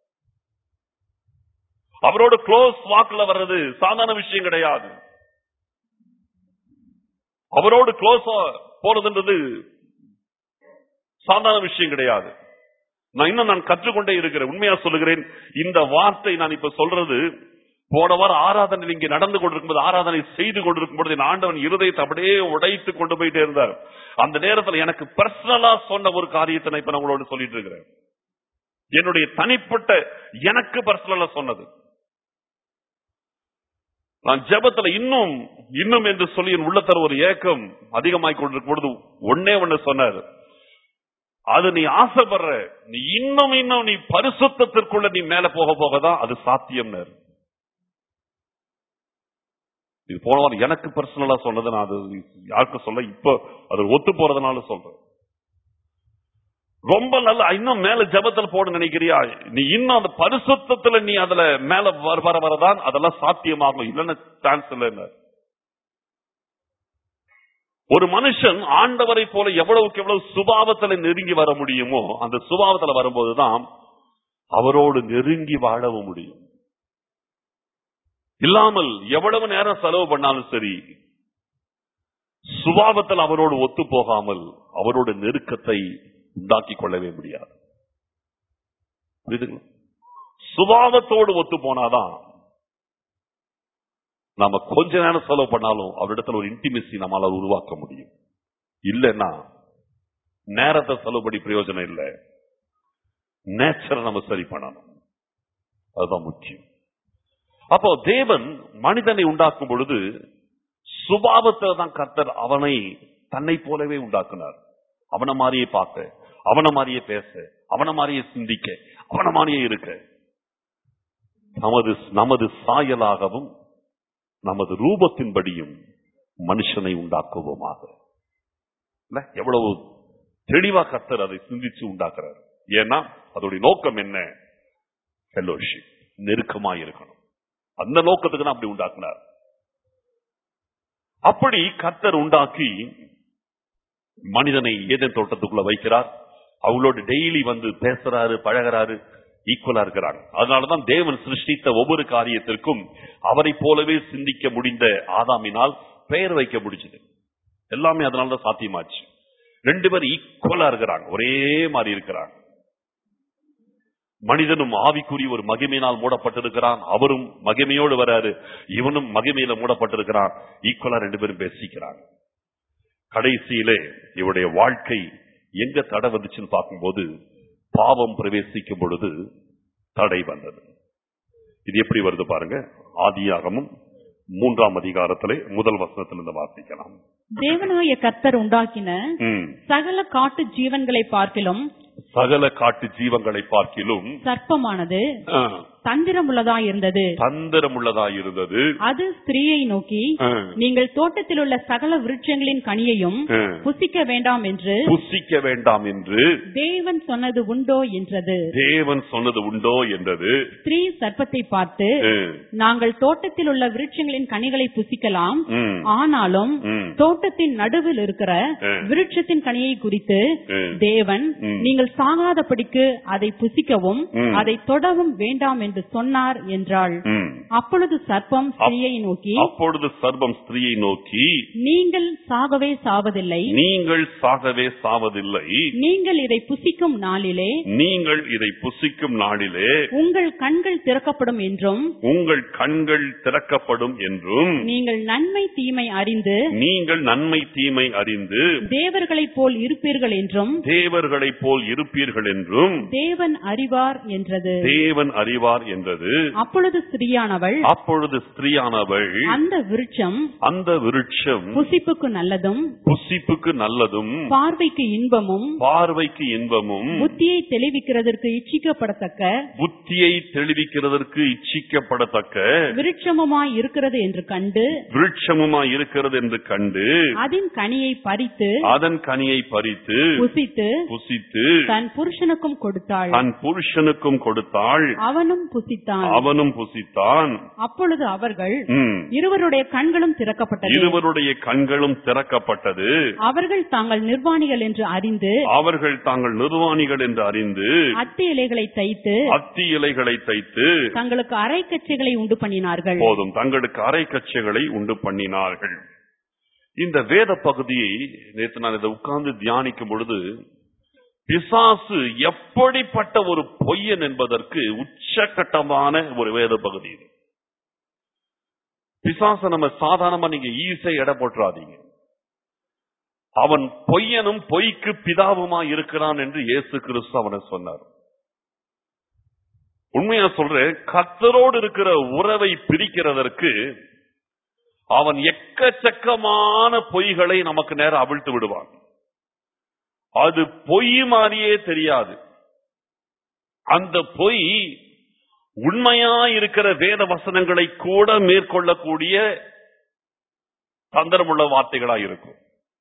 அவரோட க்ளோஸ் வாக்குல வர்றது சாதாரண விஷயம் கிடையாது அவரோடு க்ளோஸா போறதுன்றது சாதாரண விஷயம் கிடையாது நான் இன்னும் நான் கற்றுக்கொண்டே இருக்கிறேன் உண்மையா சொல்லுகிறேன் இந்த வார்த்தை நான் இப்ப சொல்றது போன வாரம் ஆராதனை இங்கே நடந்து கொண்டிருக்கும்போது ஆராதனை செய்து கொண்டிருக்கும் பொழுது என் ஆண்டவன் இருதயத்தை அப்படியே உடைத்து கொண்டு போயிட்டே இருந்தார் அந்த நேரத்துல எனக்கு பர்சனலா சொன்ன ஒரு காரியத்தை நான் இப்ப நான் உங்களோட சொல்லிட்டு இருக்கிறேன் என்னுடைய தனிப்பட்ட எனக்கு பர்சனலா சொன்னது நான் ஜெபத்துல இன்னும் இன்னும் என்று சொல்லி என் உள்ளத்தர ஒரு ஏக்கம் அதிகமாய் கொண்டிருக்கும் பொழுது ஒன்னே ஒண்ணு சொன்னார் அது நீ ஆசைப்படுற நீ இன்னும் இன்னும் நீ பரிசுத்தத்திற்குள்ள நீ மேல போக போகதான் அது சாத்தியம்னாரு இது போன வாரம் எனக்கு பர்சனலா சொன்னது நான் அது யாருக்கும் சொல்ல இப்ப அது ஒத்து போறதுனால சொல்றேன் ரொம்ப நல்ல இன்னும் மேல ஜபத்துல போட நினைக்கிறியா நீ இன்னும் அந்த பரிசுத்தத்துல நீ அதுல மேல வர வர வரதான் அதெல்லாம் சாத்தியமாகும் இல்லைன்னு சான்ஸ் இல்லைன்னு ஒரு மனுஷன் ஆண்டவரை போல எவ்வளவுக்கு எவ்வளவு சுபாவத்துல நெருங்கி வர முடியுமோ அந்த சுபாவத்துல வரும்போதுதான் அவரோடு நெருங்கி வாழவும் முடியும் இல்லாமல் எவ்வளவு நேரம் செலவு பண்ணாலும் சரி சுபாவத்தில் அவரோடு ஒத்து போகாமல் அவரோட நெருக்கத்தை உண்டாக்கி கொள்ளவே முடியாது புரியுதுங்களா சுபாவத்தோடு ஒத்து போனாதான் நாம கொஞ்ச நேரம் செலவு பண்ணாலும் அவரிடத்துல ஒரு இன்டிமெசி நம்மளால உருவாக்க முடியும் இல்லைன்னா நேரத்தை செலவுபடி பிரயோஜனம் இல்லை நேச்சரை நம்ம சரி பண்ணணும் அதுதான் முக்கியம் அப்போ தேவன் மனிதனை உண்டாக்கும் பொழுது சுபாவத்தில் தான் கர்த்தர் அவனை தன்னை போலவே உண்டாக்குனார் அவனை மாதிரியே பார்க்க அவனை மாதிரியே பேச அவனை மாதிரியே சிந்திக்க அவனை மாதிரியே இருக்க நமது நமது சாயலாகவும் நமது ரூபத்தின்படியும் மனுஷனை உண்டாக்குவோமாக இல்ல? எவ்வளவு தெளிவா கர்த்தர் அதை சிந்திச்சு உண்டாக்குறார் ஏன்னா அதோடைய நோக்கம் என்ன ஃபெல்லோஷிப் நெருக்கமா இருக்கணும் அந்த நோக்கத்துக்கு தான் அப்படி உண்டாக்குனார் அப்படி கர்த்தர் உண்டாக்கி மனிதனை ஏதேன் தோட்டத்துக்குள்ள வைக்கிறார் அவங்களோட டெய்லி வந்து பேசுறாரு பழகுறாரு ஈக்குவலா இருக்கிறாங்க அதனாலதான் தேவன் சிருஷ்டித்த ஒவ்வொரு காரியத்திற்கும் அவரை போலவே சிந்திக்க முடிந்த ஆதாமினால் பெயர் வைக்க முடிஞ்சது எல்லாமே அதனாலதான் சாத்தியமாச்சு ரெண்டு பேரும் ஈக்குவலா இருக்கிறாங்க ஒரே மாதிரி இருக்கிறாங்க மனிதனும் ஆவிக்குரிய ஒரு மகிமையினால் மூடப்பட்டிருக்கிறான் அவரும் மகிமையோடு வராரு இவனும் மகிமையில மூடப்பட்டிருக்கிறான் ஈக்குவலா ரெண்டு பேரும் பேசிக்கிறாங்க கடைசியிலே இவருடைய வாழ்க்கை எங்க தடை வந்துச்சுன்னு பார்க்கும்போது பாவம் பிரவேசிக்கும் பொழுது தடை வந்தது இது எப்படி வருது பாருங்க ஆதியாகமும் மூன்றாம் அதிகாரத்திலே முதல் வசனத்திலிருந்து வாசிக்கலாம் தேவனாய கர்த்தர் உண்டாக்கின ம். சகல காட்டு ஜீவன்களை பார்க்கிலும் சகல காட்டு ஜீவங்களை பார்க்கிலும் சர்ப்பமானது ஆ, தந்திரமுள்ளதாயிருந்தது தந்திரமுள்ளதாயிருந்தது அது ஸ்திரீயை நோக்கி ஆ, நீங்கள் தோட்டத்தில் உள்ள சகல விருட்சங்களின் கனியையும் ஆ. புசிக்க வேண்டாம் என்று புசிக்க வேண்டாம் என்று தேவன் சொன்னது உண்டோ என்றது தேவன் சொன்னது உண்டோ என்றது ஸ்திரீ சர்ப்பத்தை பார்த்து ஆ, நாங்கள் தோட்டத்தில் உள்ள விருட்சங்களின் கனிகளை புசிக்கலாம் ம், ஆனாலும் ம். தோட்டத்தின் நடுவில் இருக்கிற ஆ. விருட்சத்தின் கனியை குறித்து ஆ. தேவன் ம். நீங்கள் சாகாதபடிக்கு அதை புசிக்கவும் ம். அதை தொடவும் வேண்டாம் என்று சொன்னார் என்றாள் ம். அப்பொழுது சர்ப்பம் ஸ்திரீயை நோக்கி அப்பொழுது சர்வம் ஸ்திரீயை நோக்கி நீங்கள் சாகவே சாவதில்லை நீங்கள் சாகவே சாவதில்லை நீங்கள் இதை புசிக்கும் நாளிலே நீங்கள் இதை புசிக்கும் நாளிலே உங்கள் கண்கள் திறக்கப்படும் என்றும் உங்கள் கண்கள் திறக்கப்படும் என்றும் நீங்கள் நன்மை தீமை அறிந்து நீங்கள் நன்மை தீமை அறிந்து தேவர்களைப் போல் இருப்பீர்கள் என்றும் தேவர்களைப் போல் இருப்பீர்கள் என்றும் தேவன் அறிவார் என்றது தேவன் அறிவார் என்றது அப்பொழுது ஸ்திரியானவள் அப்பொழுது ஸ்திரீயானவள் அந்த விருட்சம் அந்த விருட்சம் புசிப்புக்கு நல்லதும் புசிப்புக்கு நல்லதும் பார்வைக்கு இன்பமும் பார்வைக்கு இன்பமும் புத்தியை தெளிவிக்கிறதற்கு இச்சிக்கப்படத்தக்க புத்தியை தெளிவிக்கிறதற்கு இச்சிக்கப்படத்தக்க விருட்சமுமாய் இருக்கிறது என்று கண்டு விருட்சமுமாய் இருக்கிறது என்று கண்டு அதன் கனியை பறித்து அதன் கனியை பறித்து புசித்து புசித்து தன் புருஷனுக்கும் கொடுத்தாள் தன் புருஷனுக்கும் கொடுத்தாள் அவனும் புசித்தான் அவனும் புசித்தான் அப்பொழுது அவர்கள் ம். இருவருடைய கண்களும் திறக்கப்பட்டது இருவருடைய கண்களும் திறக்கப்பட்டது அவர்கள் தாங்கள் நிர்வாணிகள் என்று அறிந்து அவர்கள் தாங்கள் நிர்வாணிகள் என்று அறிந்து அத்தி இலைகளை தைத்து அத்தி இலைகளை தைத்து தங்களுக்கு அரைக்கச்சைகளை உண்டு பண்ணினார்கள் போதும் தங்களுக்கு அரை கச்சைகளை உண்டு பண்ணினார்கள் இந்த வேத பகுதியை நேற்று நான் இதை உட்கார்ந்து தியானிக்கும் பொழுது பிசாசு எப்படிப்பட்ட ஒரு பொய்யன் என்பதற்கு உச்சகட்டமான ஒரு வேத பகுதி இது பிசாச நம்ம சாதாரணமா நீங்க ஈஸியா எடை போட்டுறாதீங்க அவன் பொய்யனும் பொய்க்கு பிதாவுமா இருக்கிறான் என்று இயேசு கிறிஸ்து அவனை சொன்னார் உண்மையா சொல்றேன் கத்தரோடு இருக்கிற உறவை பிரிக்கிறதற்கு அவன் எக்கச்சக்கமான பொய்களை நமக்கு நேரம் அவிழ்த்து விடுவான் அது பொய் மாதிரியே தெரியாது அந்த பொய் உண்மையா இருக்கிற வேத வசனங்களை கூட மேற்கொள்ளக்கூடிய தந்திரமுள்ள வார்த்தைகளா இருக்கும்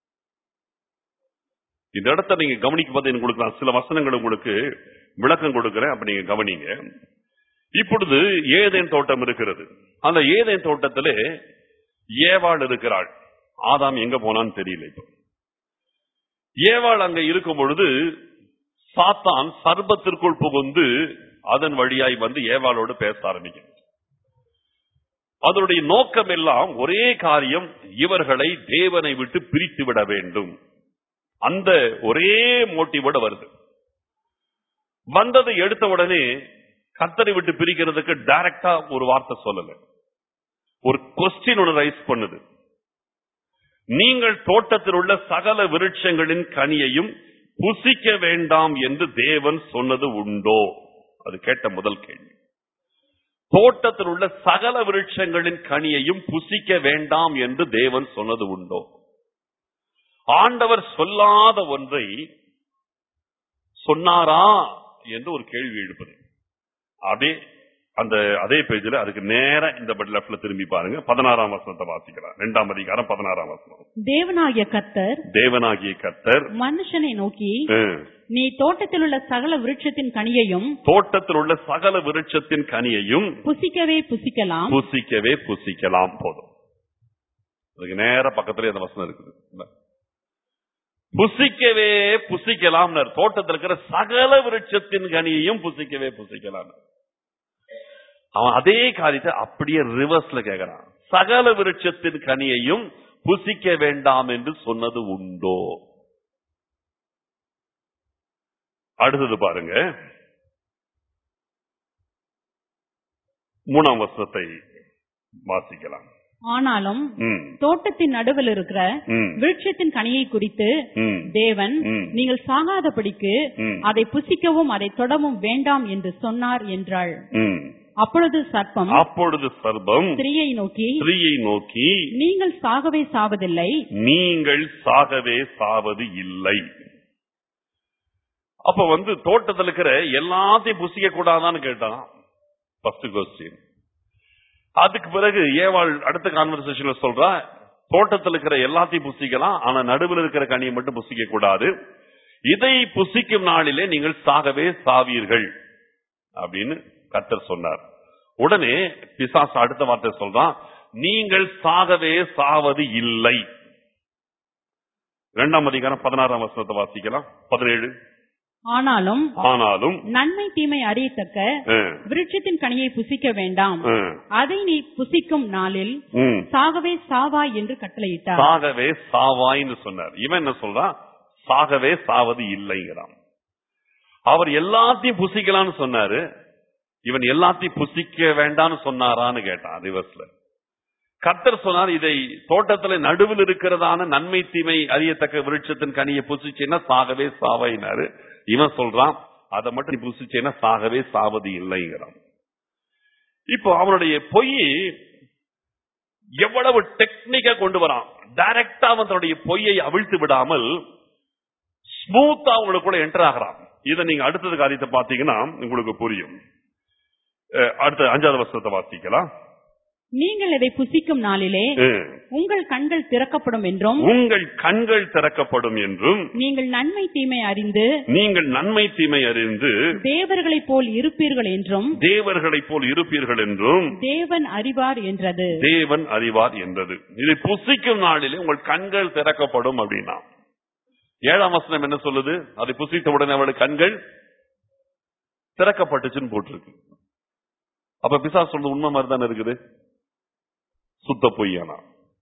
இந்த இடத்த நீங்க கவனிக்கும் போது உங்களுக்கு நான் சில வசனங்கள் உங்களுக்கு விளக்கம் கொடுக்கிறேன் அப்ப நீங்க கவனிங்க இப்பொழுது ஏதேன் தோட்டம் இருக்கிறது அந்த ஏதேன் தோட்டத்திலே ஏவாள் இருக்கிறாள் ஆதாம் எங்க போனான்னு தெரியல இப்போ ஏவாள் அங்க இருக்கும் பொழுது சாத்தான் சர்பத்திற்குள் புகுந்து அதன் வழியாய் வந்து ஏவாளோடு பேச ஆரம்பிக்கிறது அதனுடைய நோக்கம் எல்லாம் ஒரே காரியம் இவர்களை தேவனை விட்டு பிரித்து விட வேண்டும் அந்த ஒரே மோட்டிவோட வருது வந்ததை எடுத்த உடனே கத்தரை விட்டு பிரிக்கிறதுக்கு டைரக்டா ஒரு வார்த்தை சொல்லல ஒரு கொஸ்டின் ஒன்று ரைஸ் பண்ணுது நீங்கள் தோட்டத்தில் உள்ள சகல விருட்சங்களின் கனியையும் புசிக்க வேண்டாம் என்று தேவன் சொன்னது உண்டோ அது கேட்ட முதல் கேள்வி தோட்டத்தில் உள்ள சகல விருட்சங்களின் கனியையும் புசிக்க வேண்டாம் என்று தேவன் சொன்னது உண்டோ ஆண்டவர் சொல்லாத ஒன்றை சொன்னாரா என்று ஒரு கேள்வி எழுப்புது அப்படியே அந்த அதே பேஜ்ல அதுக்கு நேரா இந்த பட் லெப்ட்ல திரும்பி பாருங்க பதினாறாம் வசனத்தை வாசிக்கிறார் இரண்டாம் அதிகாரம் பதினாறாம் வசனம் தேவனாகிய கர்த்தர் தேவனாகிய கர்த்தர் மனுஷனை நோக்கி அஹ், நீ தோட்டத்தில் உள்ள சகல விருட்சத்தின் கனியையும் தோட்டத்தில் உள்ள சகல விருட்சத்தின் கனியையும் புசிக்கவே புசிக்கலாம் புசிக்கவே புசிக்கலாம் போதும் அதுக்கு நேர பக்கத்துல அந்த வசனம் இருக்குது இல்ல? புசிக்கவே புசிக்கலாம் தோட்டத்தில் இருக்கிற சகல விருட்சத்தின் கனியையும் புசிக்கவே புசிக்கலாம் அவன் அதே காரியத்தை அப்படியே ரிவர்ஸ்ல கேக்குறான் சகல விருட்சத்தின் கனியையும் புசிக்க வேண்டாம் என்று சொன்னது உண்டோ அடுத்தது பாருங்க மூணாம் வசனத்தை வாசிக்கலாம் ஆனாலும் ம், தோட்டத்தின் நடுவில் இருக்கிற ம், விருட்சத்தின் கனியை குறித்து ம், தேவன் ம். நீங்கள் சாகாதபடிக்கு ம். அதை புசிக்கவும் அதை தொடவும் வேண்டாம் என்று சொன்னார் என்றாள் ம். அப்பொழுது சர்ப்பம் அப்பொழுது சர்பம் ஸ்திரீயை நோக்கி ஸ்திரீயை நோக்கி நீங்கள் சாகவே சாவதில்லை நீங்கள் சாகவே சாவது இல்லை அப்ப வந்து தோட்டத்தில் இருக்கிற எல்லாத்தையும் புசிக்க கூடாதான்னு கேட்டான் ஃபர்ஸ்ட் கொஸ்டின் அதுக்கு பிறகு ஏவாள் அடுத்த கான்வர்சேஷன்ல சொல்றா தோட்டத்தில் இருக்கிற எல்லாத்தையும் புசிக்கலாம் ஆனா நடுவில் இருக்கிற கனியை மட்டும் புசிக்க கூடாது இதை புசிக்கும் நாளிலே நீங்கள் சாகவே சாவீர்கள் அப்படின்னு கர்த்தர் சொன்னார் உடனே பிசாசு அடுத்த வார்த்தை சொல்றான் நீங்கள் சாகவே சாவது இல்லை இரண்டாம் அதிகாரம் பதினாறாம் வசனத்தை வாசிக்கலாம் பதினேழு ஆனாலும் ஆனாலும் நன்மை தீமை அறியத்தக்க அஹ், விருட்சத்தின் கனியை புசிக்க வேண்டாம் அஹ், அதை நீ புசிக்கும் நாளில் ம், சாகவே சாவாய் என்று கட்டளையிட்டார் சாகவே சாவாய்ன்னு சொன்னார் இவன் என்ன சொல்றான் சாகவே சாவது இல்லைங்கிறான் அவர் எல்லாத்தையும் புசிக்கலாம்னு சொன்னாரு இவன் எல்லாத்தையும் புசிக்க வேண்டாம்னு சொன்னாரான்னு கேட்டான் ரிவர்ஸ்ல கர்த்தர் சொன்னார் இதை தோட்டத்துல நடுவில் இருக்கிறதான நன்மை தீமை அறியத்தக்க விருட்சத்தின் கனியை புசிச்சேன்னா சாகவே சாவாயினாரு இவன் சொல்றான் அதை மட்டும் நீ புசிச்சேன்னா சாகவே சாவது இல்லைங்கிறான் இப்போ அவனுடைய பொய் எவ்வளவு டெக்னிக்கா கொண்டு வரான் டைரக்டா அவன் தன்னுடைய பொய்யை அவிழ்த்து விடாமல் ஸ்மூத்தா உங்களுக்குள்ள என்டர் ஆகிறான் இதை நீங்க அடுத்தது காரியத்தை பார்த்தீங்கன்னா உங்களுக்கு புரியும் அஹ் அடுத்த அஞ்சாவது வருஷத்தை வாசிக்கலாம் நீங்கள் இதை புசிக்கும் நாளிலே அஹ் உங்கள் கண்கள் திறக்கப்படும் என்றும் உங்கள் கண்கள் திறக்கப்படும் என்றும் நீங்கள் நன்மை தீமை அறிந்து நீங்கள் நன்மை தீமை அறிந்து தேவர்களைப் போல் இருப்பீர்கள் என்றும் தேவர்களைப் போல் இருப்பீர்கள் என்றும் தேவன் அறிவார் என்றது தேவன் அறிவார் என்றது இதை புசிக்கும் நாளிலே உங்கள் கண்கள் திறக்கப்படும் அப்படின்னா ஏழாம் வசனம் என்ன சொல்லுது அதை புசித்த உடனே அவளுடைய கண்கள் திறக்கப்பட்டுச்சுன்னு போட்டிருக்கு அப்ப பிசா சொல்றது உண்மை மாதிரி தானே இருக்குது சுத்த பொய்யானா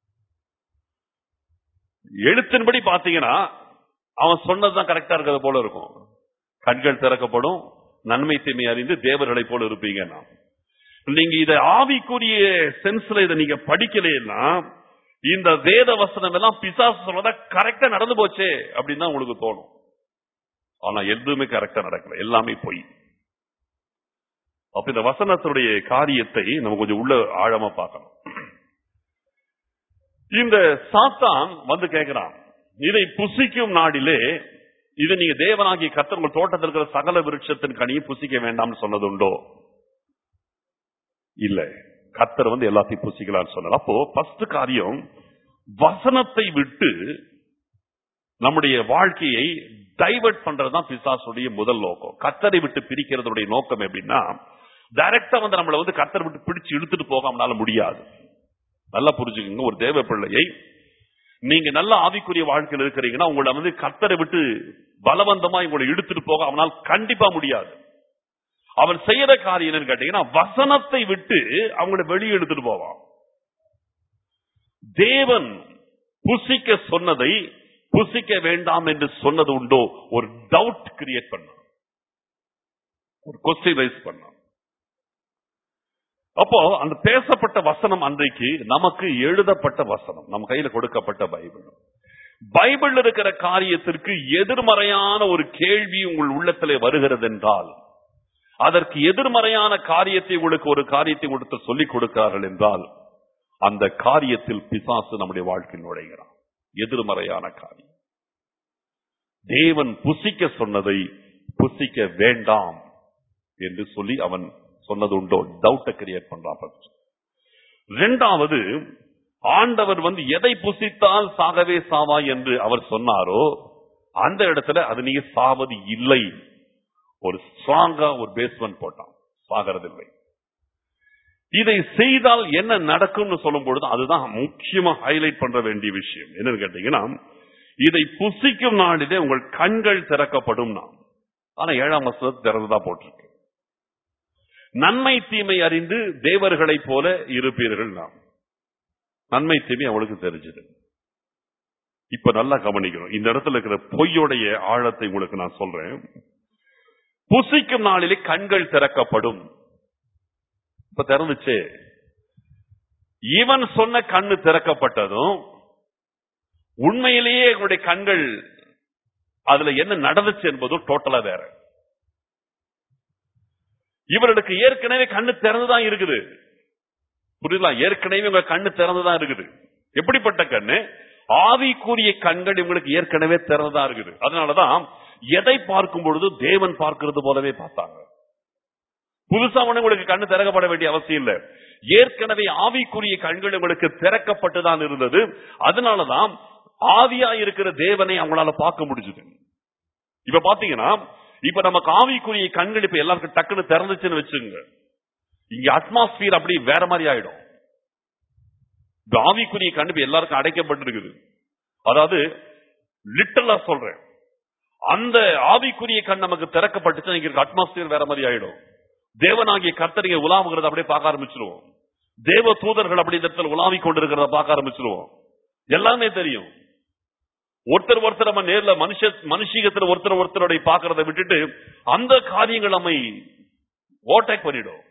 எழுத்தின்படி பாத்தீங்கன்னா அவன் சொன்னதுதான் கரெக்டா இருக்கிறது போல இருக்கும் கண்கள் திறக்கப்படும் நன்மை தீமை அறிந்து தேவர்களை போல இருப்பீங்கன்னா நீங்க இதை ஆவிக்குரிய சென்ஸ்ல இதை நீங்க படிக்கலைன்னா இந்த வேத வசனம் எல்லாம் பிசாசு சொல்றதா கரெக்டா நடந்து போச்சே அப்படின்னு தான் உங்களுக்கு தோணும் ஆனா எதுவுமே கரெக்டா நடக்கல எல்லாமே பொய் அப்ப இந்த வசனத்துடைய காரியத்தை நம்ம கொஞ்சம் உள்ள ஆழமா பார்க்கணும் இந்த சாத்தான் வந்து கேட்கிறான் இதை புசிக்கும் நாடிலே இதை நீங்க தேவனாகிய கர்த்தர் உங்கள் தோட்டத்தில் இருக்கிற சகல விருட்சத்தின் கனியை புசிக்க வேண்டாம்னு சொன்னது உண்டோ இல்ல கர்த்தர் வந்து எல்லாத்தையும் புசிக்கலாம்னு சொன்னார் அப்போ ஃபர்ஸ்ட் காரியம் வசனத்தை விட்டு நம்முடைய வாழ்க்கையை டைவர்ட் பண்றதுதான் பிசாசுடைய முதல் நோக்கம் கர்த்தரை விட்டு பிரிக்கிறதுடைய நோக்கம் எப்படின்னா டைரக்டா வந்து நம்மளை வந்து கர்த்தரை விட்டு பிடிச்சு இழுத்துட்டு போக நம்மளால முடியாது நல்லா புரிஞ்சுக்கோங்க ஒரு தேவ பிள்ளையை நீங்க நல்ல ஆவிக்குரிய வாழ்க்கையில் இருக்கிறீங்கன்னா உங்களை வந்து கர்த்தரை விட்டு பலவந்தமா உங்களை இழுத்துட்டு போக அவனால் கண்டிப்பா முடியாது அவன் செய்யற காரியம் என்னன்னு கேட்டீங்கன்னா வசனத்தை விட்டு அவங்கள வெளியே எடுத்துட்டு போவான் தேவன் புசிக்க சொன்னதை புசிக்க வேண்டாம் என்று சொன்னது உண்டோ ஒரு டவுட் கிரியேட் பண்ண ஒரு கொஸ்டின் ரைஸ் பண்ண அப்போ அந்த பேசப்பட்ட வசனம் அன்றைக்கு நமக்கு எழுதப்பட்ட வசனம் நம்ம கையில கொடுக்கப்பட்ட பைபிள் பைபிள் இருக்கிற காரியத்திற்கு எதிர்மறையான ஒரு கேள்வி உங்கள் உள்ளத்திலே வருகிறது என்றால் அதற்கு எதிர்மறையான காரியத்தை உங்களுக்கு ஒரு காரியத்தை கொடுத்து சொல்லிக் கொடுக்கிறார்கள் என்றால் அந்த காரியத்தில் பிசாசு நம்முடைய வாழ்க்கையில் நுழைகிறான் எதிர்மறையான காரியம் தேவன் புசிக்க சொன்னதை புசிக்க வேண்டாம் என்று சொல்லி அவன் சொன்னது உண்டோ டவுட்டை கிரியேட் பண்றான் first. ரெண்டாவது ஆண்டவர் வந்து எதை புசித்தால் சாகவே சாவா என்று அவர் சொன்னாரோ அந்த இடத்துல அது நீங்க சாவது இல்லை ஒரு ஸ்ட்ராங்கா ஒரு பேஸ்மெண்ட் போட்டான் சாகிறதில்லை இதை செய்தால் என்ன நடக்கும்னு சொல்லும் பொழுது அதுதான் முக்கியமா ஹைலைட் பண்ற வேண்டிய விஷயம் என்னன்னு கேட்டீங்கன்னா இதை புசிக்கும் நாளிலே உங்கள் கண்கள் திறக்கப்படும் நாம் ஆனா ஏழாம் வசனத்தை திறந்துதான் போட்டிருக்கு நன்மை தீமை அறிந்து தேவர்களைப் போல இருப்பீர்கள் நாம் நன்மை தீமை அவளுக்கு தெரிஞ்சது இப்ப நல்லா கவனிக்கணும் இந்த இடத்துல இருக்கிற பொய்யுடைய ஆழத்தை உங்களுக்கு நான் சொல்றேன் புசிக்கும் நாளிலே கண்கள் திறக்கப்படும் இப்ப திறந்துச்சே இவன் சொன்ன கண்ணு திறக்கப்பட்டதும் உண்மையிலேயே எங்களுடைய கண்கள் அதுல என்ன நடந்துச்சு என்பதும் டோட்டலா வேற இவர்களுக்கு ஏற்கனவே கண்ணு திறந்துதான் இருக்குது புரியுதா ஏற்கனவே உங்க கண்ணு திறந்துதான் இருக்குது எப்படிப்பட்ட கண்ணு ஆவிக்குரிய கண்கள் இவங்களுக்கு ஏற்கனவே திறந்துதான் இருக்குது அதனாலதான் எதை பார்க்கும் பொழுது தேவன் பார்க்கிறது போலவே பார்த்தாங்க புதுசா ஒண்ணு உங்களுக்கு கண்ணு திறக்கப்பட வேண்டிய அவசியம் இல்ல ஏற்கனவே ஆவிக்குரிய கண்கள் உங்களுக்கு திறக்கப்பட்டுதான் இருந்தது அதனாலதான் ஆவியா இருக்கிற தேவனை அவங்களால பார்க்க முடிஞ்சது இப்ப பாத்தீங்கன்னா இப்ப நமக்கு ஆவிக்குரிய கண்கள் இப்ப எல்லாருக்கும் டக்குன்னு திறந்துச்சுன்னு வச்சுங்க இங்க அட்மாஸ்பியர் அப்படி வேற மாதிரி ஆயிடும் இந்த ஆவிக்குரிய கண் இப்ப எல்லாருக்கும் அடைக்கப்பட்டிருக்குது அதாவது லிட்டலா சொல்றேன் அந்த ஆவிக்குரிய கண் நமக்கு திறக்கப்பட்டுச்சு இங்க இருக்க அட்மாஸ்பியர் வேற மாதிரி ஆயிடும் தேவனாகிய கர்த்தரிங்க உலாவுகிறத அப்படியே பார்க்க ஆரம்பிச்சிருவோம் தேவ தூதர்கள் அப்படி இந்த இடத்துல உலாவி கொண்டிருக்கிறத பார்க்க ஆரம்பிச்சிருவோம் எல்லாமே தெரியும் ஒருத்தர் ஒருத்தர் நம்ம நேர்ல மனுஷ மனுஷீகத்துல ஒருத்தர் ஒருத்தருடைய பாக்குறத விட்டுட்டு அந்த காரியங்கள் நம்மை ஓட்டேக் பண்ணிடும்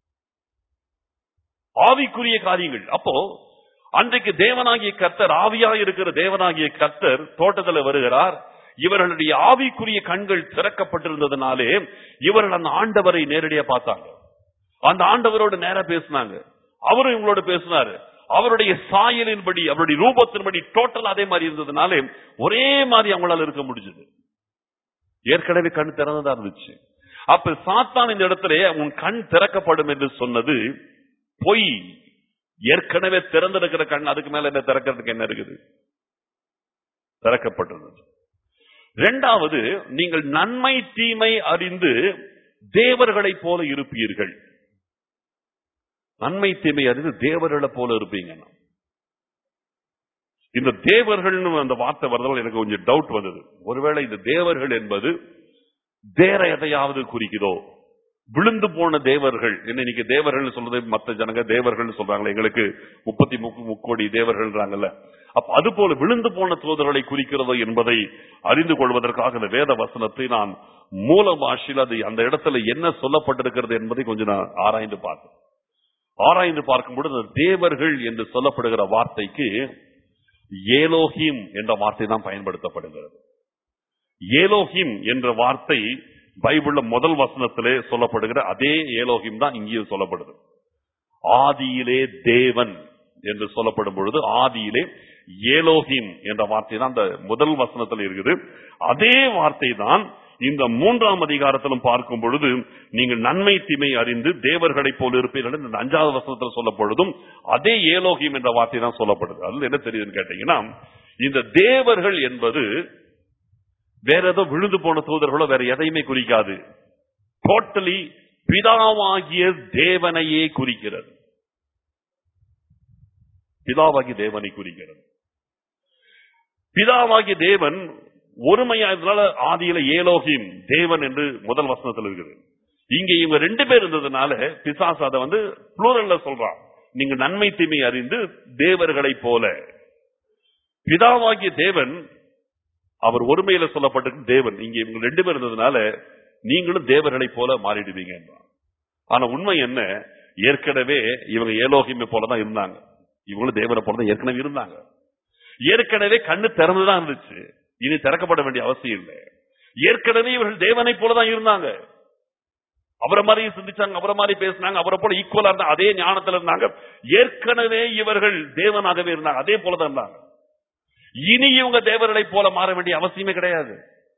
ஆவிக்குரிய காரியங்கள் அப்போ அன்றைக்கு தேவனாகிய கர்த்தர் ஆவியா இருக்கிற தேவனாகிய கர்த்தர் தோட்டத்துல வருகிறார் இவர்களுடைய ஆவிக்குரிய கண்கள் திறக்கப்பட்டிருந்ததுனாலே இவர்கள் அந்த ஆண்டவரை நேரடியா பார்த்தாங்க அந்த ஆண்டவரோடு நேரா பேசினாங்க அவரும் இவங்களோட பேசினாரு அவருடைய சாயலின்படி அவருடைய ரூபத்தின்படி டோட்டல் அதே மாதிரி இருந்ததுனாலே ஒரே மாதிரி அவங்களால இருக்க முடிஞ்சது ஏற்கனவே கண் திறந்ததா இருந்துச்சு அப்ப சாத்தான் இந்த இடத்துல உன் கண் திறக்கப்படும் என்று சொன்னது பொய் ஏற்கனவே திறந்திருக்கிற கண் அதுக்கு மேல என்ன திறக்கிறதுக்கு என்ன இருக்குது திறக்கப்பட்டிருந்தது இரண்டாவது நீங்கள் நன்மை தீமை அறிந்து தேவர்களைப் போல இருப்பீர்கள் நன்மை தீமை அறிந்து தேவர்களை போல இருப்பீங்க இந்த தேவர்கள்னு அந்த வார்த்தை வரதால் எனக்கு கொஞ்சம் டவுட் வந்தது ஒருவேளை இந்த தேவர்கள் என்பது வேற எதையாவது குறிக்குதோ விழுந்து போன தேவர்கள் என்ன இன்னைக்கு தேவர்கள் சொல்றது மத்த ஜனங்க தேவர்கள் சொல்றாங்களே எங்களுக்கு முப்பத்தி முக்கோடி தேவர்கள்ன்றாங்கல்ல அப்ப அது போல விழுந்து போன தூதர்களை குறிக்கிறதோ என்பதை அறிந்து கொள்வதற்காக இந்த வேத வசனத்தை நான் மூல பாஷையில் அது அந்த இடத்துல என்ன சொல்லப்பட்டிருக்கிறது என்பதை கொஞ்சம் நான் ஆராய்ந்து பார்த்தேன் ஆராய்ந்து பார்க்கும்போது அந்த தேவர்கள் என்று சொல்லப்படுகிற வார்த்தைக்கு ஏலோஹிம் என்ற வார்த்தை தான் பயன்படுத்தப்படுகிறது ஏலோஹிம் என்ற வார்த்தை பைபிள்ல முதல் வசனத்திலே சொல்லப்படுகிற அதே ஏலோகிம் தான் இங்கேயும் சொல்லப்படுது ஆதியிலே தேவன் என்று சொல்லப்படும் பொழுது ஆதியிலே ஏலோகிம் என்ற வார்த்தை தான் அந்த முதல் வசனத்தில் இருக்குது அதே வார்த்தை தான் இந்த மூன்றாம் அதிகாரத்திலும் பார்க்கும் பொழுது நீங்கள் நன்மை தீமை அறிந்து தேவர்களை போல இருப்பீர்கள் இந்த அஞ்சாவது வசனத்தில் சொல்லப்படுதும் அதே ஏலோகியம் என்ற வார்த்தை தான் சொல்லப்படுது அதுல என்ன தெரியுதுன்னு கேட்டீங்கன்னா இந்த தேவர்கள் என்பது வேற ஏதோ விழுந்து போன தூதர்களோ வேற எதையுமே குறிக்காது டோட்டலி பிதாவாகிய தேவனையே குறிக்கிறது பிதாவாகிய தேவனை குறிக்கிறது பிதாவாகிய தேவன் ஒருமையா இருந்ததால ஆதியில ஏலோகிம் தேவன் என்று முதல் வசனத்தில் இருக்குது இங்க இவங்க ரெண்டு பேர் இருந்ததுனால பிசாசு அதை வந்து புளூரல்ல சொல்றான் நீங்க நன்மை தீமை அறிந்து தேவர்களை போல பிதாவாகிய தேவன் அவர் ஒருமையில சொல்லப்பட்டிருக்கு தேவன் இங்க இவங்க ரெண்டு பேர் இருந்ததுனால நீங்களும் தேவர்களை போல மாறிடுவீங்க ஆனா உண்மை என்ன ஏற்கனவே இவங்க ஏலோகிமை போலதான் இருந்தாங்க இவங்களும் தேவனை போலதான் ஏற்கனவே இருந்தாங்க ஏற்கனவே கண்ணு திறந்துதான் இருந்துச்சு இனி திறக்கப்பட வேண்டிய அவசியம் இல்லை ஏற்கனவே இவர்கள் தேவனை போலதான் இருந்தாங்க அவரை மாதிரி சிந்திச்சாங்க அவரை மாதிரி பேசினாங்க அவரை போல ஈக்குவலா இருந்தாங்க அதே ஞானத்துல இருந்தாங்க ஏற்கனவே இவர்கள் தேவனாகவே இருந்தாங்க அதே போலதான் இருந்தாங்க இனி இவங்க தேவர்களை போல மாற வேண்டிய அவசியமே கிடையாது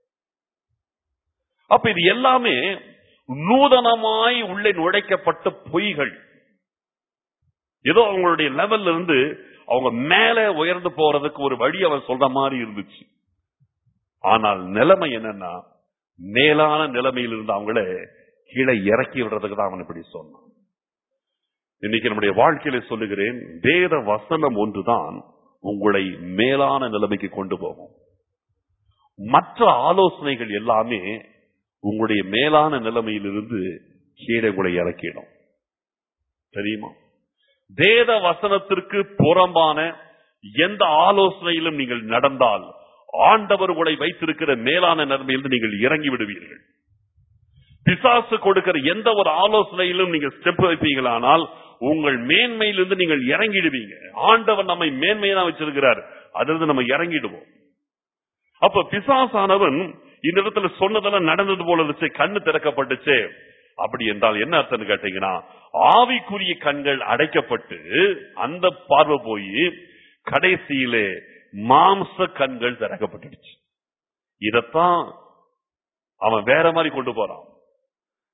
அப்ப இது எல்லாமே நூதனமாய் உள்ளே நுழைக்கப்பட்ட பொய்கள் ஏதோ அவங்களுடைய லெவல்ல இருந்து அவங்க மேல உயர்ந்து போறதுக்கு ஒரு வழி அவன் சொல்ற மாதிரி இருந்துச்சு ஆனால் நிலைமை என்னன்னா மேலான நிலைமையில் இருந்து அவங்கள கீழே இறக்கி விடுறதுக்கு தான் அவன் இப்படி சொன்னான் இன்னைக்கு நம்முடைய வாழ்க்கையில சொல்லுகிறேன் வேத வசனம் ஒன்றுதான் உங்களை மேலான நிலைமைக்கு கொண்டு போகும் மற்ற ஆலோசனைகள் எல்லாமே உங்களுடைய மேலான நிலைமையிலிருந்து கீழே உங்களை இறக்கிடும் தெரியுமா வேத வசனத்திற்கு புறம்பான எந்த ஆலோசனையிலும் நீங்கள் நடந்தால் ஆண்டவர் உங்களை வைத்திருக்கிற மேலான நிலைமையிலிருந்து நீங்கள் இறங்கி விடுவீர்கள் பிசாசு கொடுக்கிற எந்த ஒரு ஆலோசனையிலும் நீங்கள் ஸ்டெப் வைப்பீங்களானால் உங்கள் மேன்மையிலிருந்து நீங்கள் இறங்கிடுவீங்க ஆண்டவர் நம்மை மேன்மையா வச்சிருக்கிறார் அதிலிருந்து நம்ம இறங்கிடுவோம் அப்ப பிசாசானவன் இந்த இடத்துல சொன்னதெல்லாம் நடந்தது போல இருந்துச்சு கண்ணு திறக்கப்பட்டுச்சு அப்படி என்றால் என்ன அர்த்தம் கேட்டீங்கன்னா ஆவிக்குரிய கண்கள் அடைக்கப்பட்டு அந்த பார்வை போய் கடைசியிலே மாம்ச கண்கள் திறக்கப்பட்டுடுச்சு இதத்தான் அவன் வேற மாதிரி கொண்டு போறான்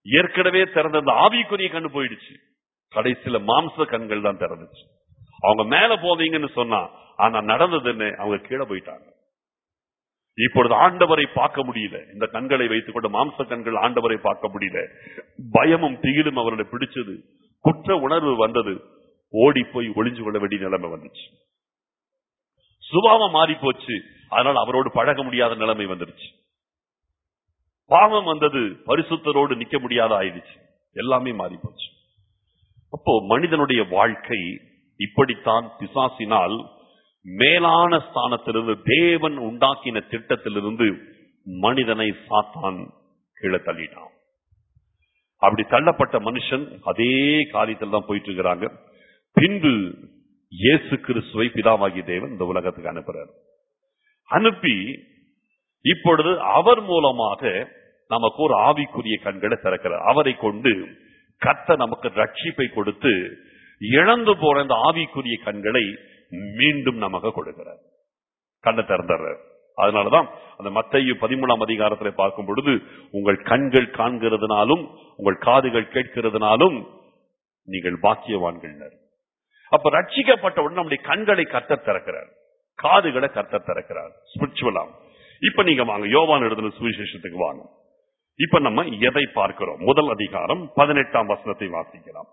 ஏற்கனவே திறந்த அந்த ஆவிக்குரிய கண்ணு போயிடுச்சு கடைசியில மாம்ச கண்கள் தான் திறந்துச்சு அவங்க மேல போவீங்கன்னு சொன்னா ஆனா நடந்ததுன்னு அவங்க கீழே போயிட்டாங்க இப்பொழுது ஆண்டவரை பார்க்க முடியல இந்த கண்களை வைத்துக் கொண்டு மாம்ச கண்கள் ஆண்டவரை பார்க்க முடியல பயமும் திகிலும் அவர்களை பிடிச்சது குற்ற உணர்வு வந்தது ஓடி போய் ஒளிஞ்சு கொள்ள வேண்டிய நிலைமை வந்துச்சு சுபாவம் மாறி போச்சு அதனால அவரோடு பழக முடியாத நிலைமை வந்துருச்சு பாவம் வந்தது பரிசுத்தரோடு நிக்க முடியாத ஆயிடுச்சு எல்லாமே மாறி போச்சு அப்போ மனிதனுடைய வாழ்க்கை இப்படித்தான் பிசாசினால் மேலான ஸ்தானத்திலிருந்து தேவன் உண்டாக்கின திட்டத்திலிருந்து மனிதனை சாத்தான் கீழே தள்ளிட்டான் அப்படி தள்ளப்பட்ட மனுஷன் அதே காரியத்தில் தான் போயிட்டு இருக்கிறாங்க பின்பு இயேசு கிறிஸ்துவை பிதாவாகிய தேவன் இந்த உலகத்துக்கு அனுப்புறார் அனுப்பி இப்பொழுது அவர் மூலமாக நமக்கு ஒரு ஆவிக்குரிய கண்களை திறக்கிறார் அவரை கொண்டு கத்த நமக்கு ரட்சிப்பை கொடுத்து இழந்து போன இந்த ஆவிக்குரிய கண்களை மீண்டும் நமக்கு கொடுக்கிறார் கண்ணை திறந்துறார் அதனாலதான் அந்த மத்தையு பதிமூணாம் அதிகாரத்துல பார்க்கும் பொழுது உங்கள் கண்கள் காண்கிறதுனாலும் உங்கள் காதுகள் கேட்கிறதுனாலும் நீங்கள் பாக்கியவான்கள் அப்ப ரட்சிக்கப்பட்ட உடனே நம்முடைய கண்களை கத்த திறக்கிறார் காதுகளை கத்த திறக்கிறார் ஸ்பிரிச்சுவலா இப்ப நீங்க வாங்க யோவான் எழுதின சுவிசேஷத்துக்கு வாங்க இப்ப நம்ம எதை பார்க்கிறோம் முதல் அதிகாரம் பதினெட்டாம் வசனத்தை வாசிக்கலாம்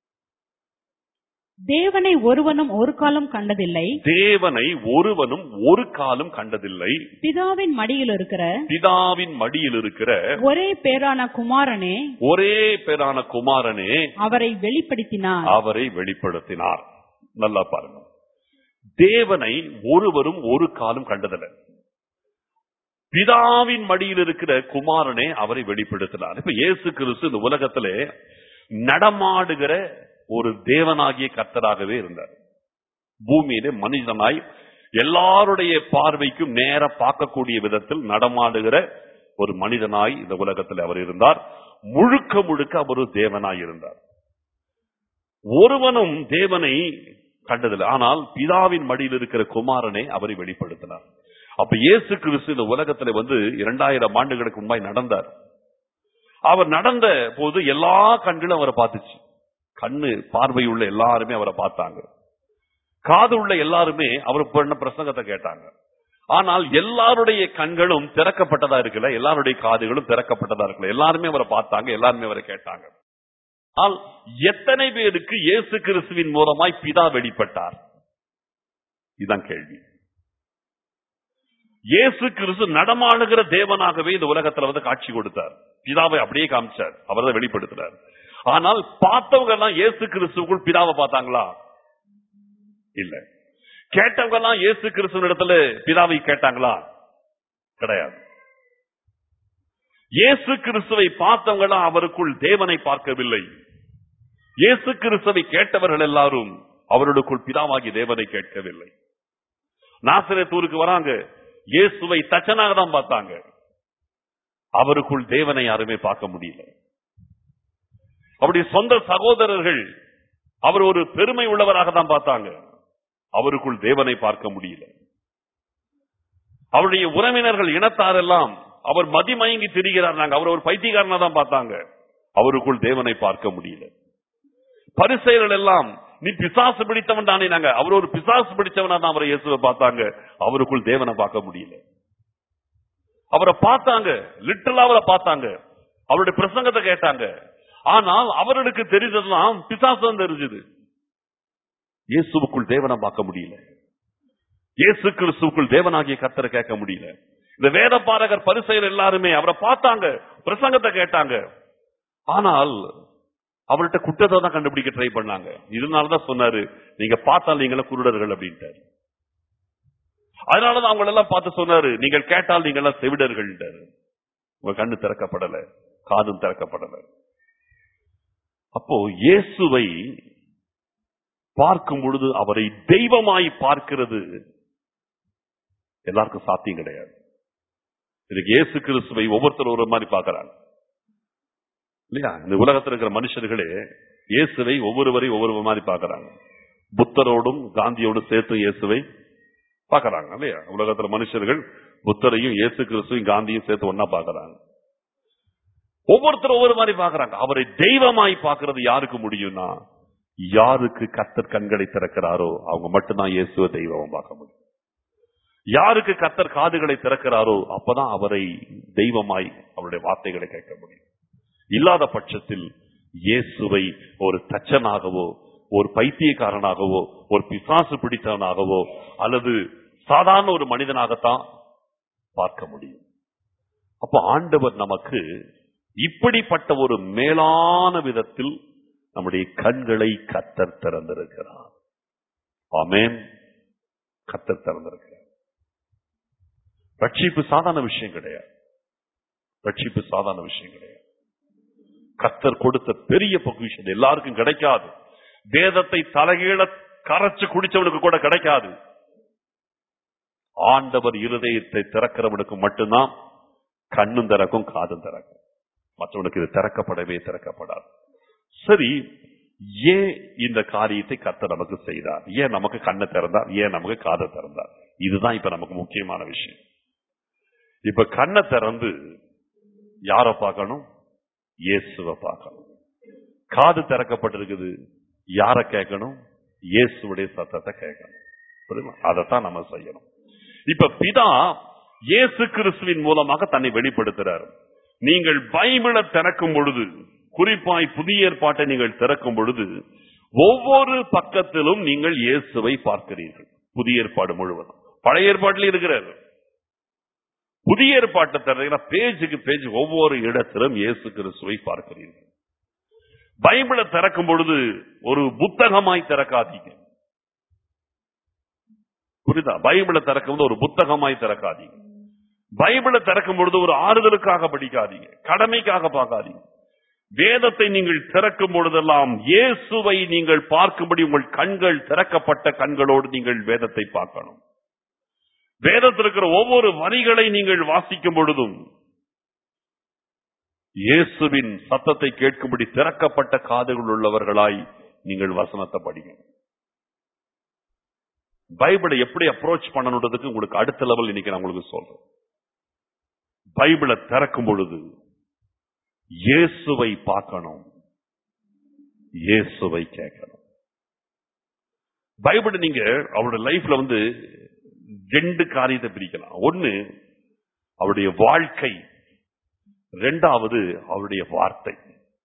தேவனை ஒருவனும் ஒரு காலம் கண்டதில்லை தேவனை ஒருவனும் ஒரு காலம் கண்டதில்லை பிதாவின் மடியில் இருக்கிற பிதாவின் மடியில் இருக்கிற ஒரே பேரான குமாரனே ஒரே பேரான குமாரனே அவரை வெளிப்படுத்தினார் அவரை வெளிப்படுத்தினார் நல்லா பாருங்க தேவனை ஒருவரும் ஒரு காலம் கண்டதில்லை பிதாவின் மடியில் இருக்கிற குமாரனே அவரை வெளிப்படுத்தினார் இப்ப இயேசு கிறிஸ்து இந்த உலகத்திலே நடமாடுகிற ஒரு தேவனாகிய கர்த்தராகவே இருந்தார் பூமியிலே மனிதனாய் எல்லாருடைய பார்வைக்கும் நேர பார்க்கக்கூடிய விதத்தில் நடமாடுகிற ஒரு மனிதனாய் இந்த உலகத்தில் அவர் இருந்தார் முழுக்க முழுக்க அவர் ஒரு தேவனாய் இருந்தார் ஒருவனும் தேவனை கண்டதில்லை ஆனால் பிதாவின் மடியில் இருக்கிற குமாரனை அவரை வெளிப்படுத்தினார் அப்ப இயேசு கிறிஸ்து இந்த உலகத்துல வந்து இரண்டாயிரம் ஆண்டுகளுக்கு முன்பாய் நடந்தார் அவர் நடந்த போது எல்லா கண்களும் அவரை பார்த்துச்சு கண்ணு பார்வை உள்ள எல்லாருமே அவரை பார்த்தாங்க காது உள்ள எல்லாருமே அவர் பண்ண பிரசங்கத்தை கேட்டாங்க ஆனால் எல்லாருடைய கண்களும் திறக்கப்பட்டதா இருக்குல்ல எல்லாருடைய காதுகளும் திறக்கப்பட்டதா இருக்குல்ல எல்லாருமே அவரை பார்த்தாங்க எல்லாருமே அவரை கேட்டாங்க ஆனால் எத்தனை பேருக்கு இயேசு கிறிஸ்துவின் மூலமாய் பிதா வெளிப்பட்டார் இதுதான் கேள்வி இயேசு கிறிஸ்து நடமாடுகிற தேவனாகவே இந்த உலகத்துல வந்து காட்சி கொடுத்தார் பிதாவை அப்படியே காமிச்சார் அவர் தான் வெளிப்படுத்தினார் ஆனால் பார்த்தவங்க எல்லாம் இயேசு கிறிஸ்துக்குள் பிதாவை பார்த்தாங்களா இல்ல கேட்டவங்க எல்லாம் இயேசு கிறிஸ்துவ இடத்துல பிதாவை கேட்டாங்களா கிடையாது இயேசு கிறிஸ்துவை பார்த்தவங்க எல்லாம் அவருக்குள் தேவனை பார்க்கவில்லை இயேசு கிறிஸ்துவை கேட்டவர்கள் எல்லாரும் அவருக்குள் பிதாவாகி தேவனை கேட்கவில்லை நாசரத்தூருக்கு வராங்க இயேசுவை தச்சனாக தான் பார்த்தாங்க அவருக்குள் தேவனை யாருமே பார்க்க முடியல அவருடைய சொந்த சகோதரர்கள் அவர் ஒரு பெருமை உள்ளவராக தான் பார்த்தாங்க அவருக்குள் தேவனை பார்க்க முடியல அவருடைய உறவினர்கள் இனத்தார் எல்லாம் அவர் மதிமயங்கி திரிகிறார் நாங்க அவர் ஒரு பைத்தியக்காரனா தான் பார்த்தாங்க அவருக்குள் தேவனை பார்க்க முடியல பரிசெயர்கள் எல்லாம் நீ பிசாசு பிடித்தவன் தானே நாங்க அவர் ஒரு பிசாசு பிடிச்சவனா தான் அவரை இயேசுவை பார்த்தாங்க அவருக்குள் தேவனை பார்க்க முடியல அவரை பார்த்தாங்க லிட்டரலா அவரை பார்த்தாங்க அவருடைய பிரசங்கத்தை கேட்டாங்க ஆனால் அவர்களுக்கு தெரிஞ்சதெல்லாம் பிசாசம் தெரிஞ்சது இயேசுவுக்குள் தேவனை பார்க்க முடியல இயேசு கிறிஸ்துவுக்குள் தேவனாகிய கத்தரை கேட்க முடியல இந்த வேத பாரகர் பரிசெயர் எல்லாருமே அவரை பார்த்தாங்க பிரசங்கத்தை கேட்டாங்க ஆனால் அவர்கிட்ட குற்றத்தை தான் கண்டுபிடிக்க ட்ரை பண்ணாங்க இதனாலதான் சொன்னாரு நீங்க பார்த்தால் நீங்கள குருடர்கள் அப்படின்ட்டாரு அதனாலதான் அவங்க எல்லாம் பார்த்து சொன்னாரு நீங்கள் கேட்டால் நீங்க எல்லாம் செவிடர்கள் உங்க கண்ணு திறக்கப்படல காதும் திறக்கப்படல அப்போ இயேசுவை பார்க்கும் பொழுது அவரை தெய்வமாய் பார்க்கிறது எல்லாருக்கும் சாத்தியம் கிடையாது இதுக்கு இயேசு கிறிஸ்துவை ஒவ்வொருத்தரும் ஒரு மாதிரி பார்க்கறாங்க இல்லையா இந்த உலகத்தில் இருக்கிற மனுஷர்களே இயேசுவை ஒவ்வொருவரையும் ஒவ்வொரு மாதிரி பார்க்கறாங்க புத்தரோடும் காந்தியோடும் சேர்த்து இயேசுவை பார்க்கறாங்க இல்லையா உலகத்துல மனுஷர்கள் புத்தரையும் இயேசு கிறிஸ்துவையும் காந்தியும் சேர்த்து ஒன்னா பார்க்கறாங்க ஒவ்வொருத்தரும் ஒவ்வொரு மாதிரி பாக்குறாங்க அவரை தெய்வமாய் பார்க்கிறது யாருக்கு முடியும்னா யாருக்கு கத்தர் கண்களை திறக்கிறாரோ அவங்க மட்டும்தான் இயேசுவ தெய்வமா பார்க்க முடியும் யாருக்கு கத்தர் காதுகளை திறக்கிறாரோ அப்பதான் அவரை தெய்வமாய் அவருடைய வார்த்தைகளை கேட்க முடியும் இல்லாத பட்சத்தில் இயேசுவை ஒரு தச்சனாகவோ ஒரு பைத்தியக்காரனாகவோ ஒரு பிசாசு பிடித்தவனாகவோ அல்லது சாதாரண ஒரு மனிதனாகத்தான் பார்க்க முடியும் அப்ப ஆண்டவர் நமக்கு இப்படிப்பட்ட ஒரு மேலான விதத்தில் நம்முடைய கண்களை கத்தர் திறந்திருக்கிறார் ஆமென் கத்தர் திறந்திருக்கிறார் ரட்சிப்பு சாதாரண விஷயம் கிடையாது ரட்சிப்பு சாதாரண விஷயம் கிடையாது கத்தர் கொடுத்த பெரிய பொக்கிஷம் இது எல்லாருக்கும் கிடைக்காது வேதத்தை தலைகீழ கரைச்சு குடிச்சவனுக்கு கூட கிடைக்காது ஆண்டவர் இருதயத்தை திறக்கிறவனுக்கு மட்டும்தான் கண்ணும் திறக்கும் காதும் திறக்கும் மற்றவனுக்கு இது திறக்கப்படவே திறக்கப்படாது சரி ஏன் இந்த காரியத்தை கர்த்தர் நமக்கு செய்தார் ஏன் நமக்கு கண்ணை திறந்தார் ஏன் நமக்கு காதை திறந்தார் இதுதான் இப்ப நமக்கு முக்கியமான விஷயம் இப்ப கண்ணை திறந்து யார பார்க்கணும் இயேசுவை பார்க்கணும் காது திறக்கப்பட்டிருக்குது யார கேட்கணும் இயேசுடைய சத்தத்தை கேட்கணும் புரியுமா அதைத்தான் நம்ம செய்யணும் இப்ப பிதா இயேசு கிறிஸ்துவின் மூலமாக தன்னை வெளிப்படுத்துறார் நீங்கள் பைபிளை திறக்கும் பொழுது குறிப்பாய் புதிய ஏற்பாட்டை நீங்கள் திறக்கும் பொழுது ஒவ்வொரு பக்கத்திலும் நீங்கள் இயேசுவை பார்க்கிறீர்கள் புதிய ஏற்பாடு முழுவதும் பழைய ஏற்பாட்டில் இருக்கிறார் புதிய ஏற்பாட்டை திறந்தீங்கன்னா பேஜுக்கு பேஜ் ஒவ்வொரு இடத்திலும் இயேசு கிறிஸ்துவை பார்க்கிறீர்கள் பைபிளை திறக்கும் பொழுது ஒரு புத்தகமாய் திறக்காதீங்க புரியுதா பைபிளை திறக்கும் போது ஒரு புத்தகமாய் திறக்காதீங்க பைபிளை திறக்கும் பொழுது ஒரு ஆறுதலுக்காக படிக்காதீங்க கடமைக்காக பார்க்காதீங்க வேதத்தை நீங்கள் திறக்கும் பொழுதெல்லாம் இயேசுவை நீங்கள் பார்க்கும்படி உங்கள் கண்கள் திறக்கப்பட்ட கண்களோடு நீங்கள் வேதத்தை பார்க்கணும் வேதத்தில் இருக்கிற ஒவ்வொரு வரிகளை நீங்கள் வாசிக்கும் பொழுதும் இயேசுவின் சத்தத்தை கேட்கும்படி திறக்கப்பட்ட காதுகள் உள்ளவர்களாய் நீங்கள் வசனத்தை படிங்க பைபிளை எப்படி அப்ரோச் பண்ணணுன்றதுக்கு உங்களுக்கு அடுத்த லெவல் இன்னைக்கு நான் உங்களுக்கு சொல்றேன் பைபிளை திறக்கும் பொழுது இயேசுவை பார்க்கணும் இயேசுவை கேட்கணும் பைபிள் நீங்க அவருடைய லைஃப்ல வந்து ரெண்டு காரியத்தை பிரிக்கலாம் ஒன்னு அவருடைய வாழ்க்கை ரெண்டாவது அவருடைய வார்த்தை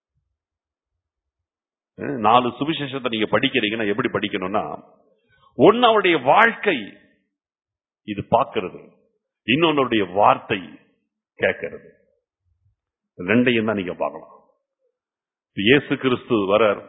அஹ் நாலு சுவிசேஷத்தை நீங்க படிக்கிறீங்கன்னா எப்படி படிக்கணும்னா ஒன்னு அவருடைய வாழ்க்கை இது பார்க்கிறது இன்னொன்னுடைய வார்த்தை கேட்கிறது ரெண்டையும் தான் நீங்க பார்க்கலாம் இப்ப இயேசு கிறிஸ்து வரார்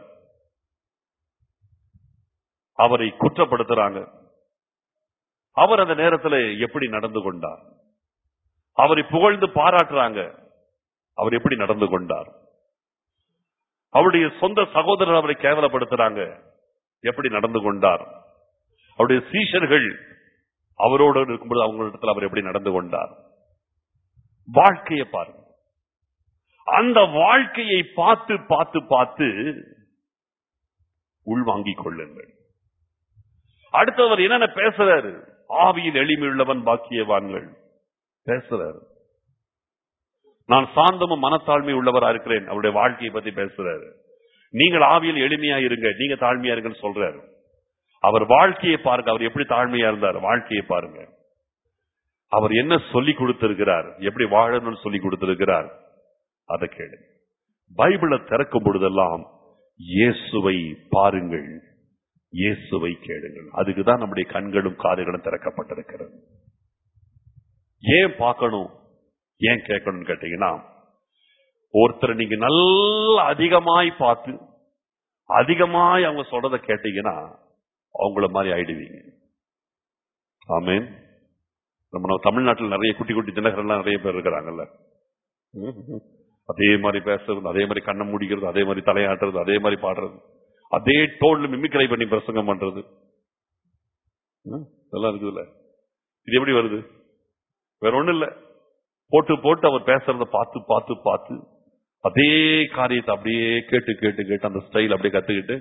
அவரை குற்றப்படுத்துறாங்க அவர் அந்த நேரத்தில் எப்படி நடந்து கொண்டார் அவரை புகழ்ந்து பாராட்டுறாங்க அவர் எப்படி நடந்து கொண்டார் அவருடைய சொந்த சகோதரர் அவரை கேவலப்படுத்துறாங்க எப்படி நடந்து கொண்டார் அவருடைய சீஷர்கள் அவரோடு இருக்கும்போது அவங்களிடத்தில் அவர் எப்படி நடந்து கொண்டார் வாழ்க்கையை பாருங்க அந்த வாழ்க்கையை பார்த்து பார்த்து பார்த்து உள்வாங்கிக் கொள்ளுங்கள் அடுத்தவர் என்னென்ன பேசுறாரு ஆவியில் எளிமையுள்ளவன் பாக்கியவான்கள் பேசுறாரு நான் சாந்தமும் மனத்தாழ்மை உள்ளவரா இருக்கிறேன் அவருடைய வாழ்க்கையை பத்தி பேசுறாரு நீங்கள் ஆவியில் எளிமையா இருங்க நீங்க தாழ்மையா இருங்கன்னு சொல்றாரு அவர் வாழ்க்கையை பாருங்க அவர் எப்படி தாழ்மையா இருந்தார் வாழ்க்கையை பாருங்க அவர் என்ன சொல்லி கொடுத்திருக்கிறார் எப்படி வாழணும்னு சொல்லி கொடுத்திருக்கிறார் அதை கேளுங்க பைபிளை திறக்கும் பொழுதெல்லாம் இயேசுவை பாருங்கள் இயேசுவை கேளுங்கள் அதுக்குதான் நம்முடைய கண்களும் காதுகளும் திறக்கப்பட்டிருக்கிறது ஏன் பார்க்கணும் ஏன் கேட்கணும்னு கேட்டீங்கன்னா ஒருத்தரை நீங்க நல்லா அதிகமாய் பார்த்து அதிகமாய் அவங்க சொல்றத கேட்டீங்கன்னா அவங்கள மாதிரி ஆயிடுவீங்க ஆமேன் நம்ம நம்ம தமிழ்நாட்டில் நிறைய குட்டி குட்டி தினகரெல்லாம் நிறைய பேர் இருக்கிறாங்கல்ல அதே மாதிரி பேசுறது அதே மாதிரி கண்ணை முடிக்கிறது அதே மாதிரி தலையாட்டுறது அதே மாதிரி பாடுறது அதே டோன்ல மிமிக்ரை பண்ணி பிரசங்கம் பண்றது ம், இதெல்லாம் இருக்குதுல்ல இது எப்படி வருது வேற ஒண்ணும் இல்ல போட்டு போட்டு அவர் பேசுறத பார்த்து பார்த்து பார்த்து அதே காரியத்தை அப்படியே கேட்டு கேட்டு கேட்டு அந்த ஸ்டைல் அப்படியே கத்துக்கிட்டு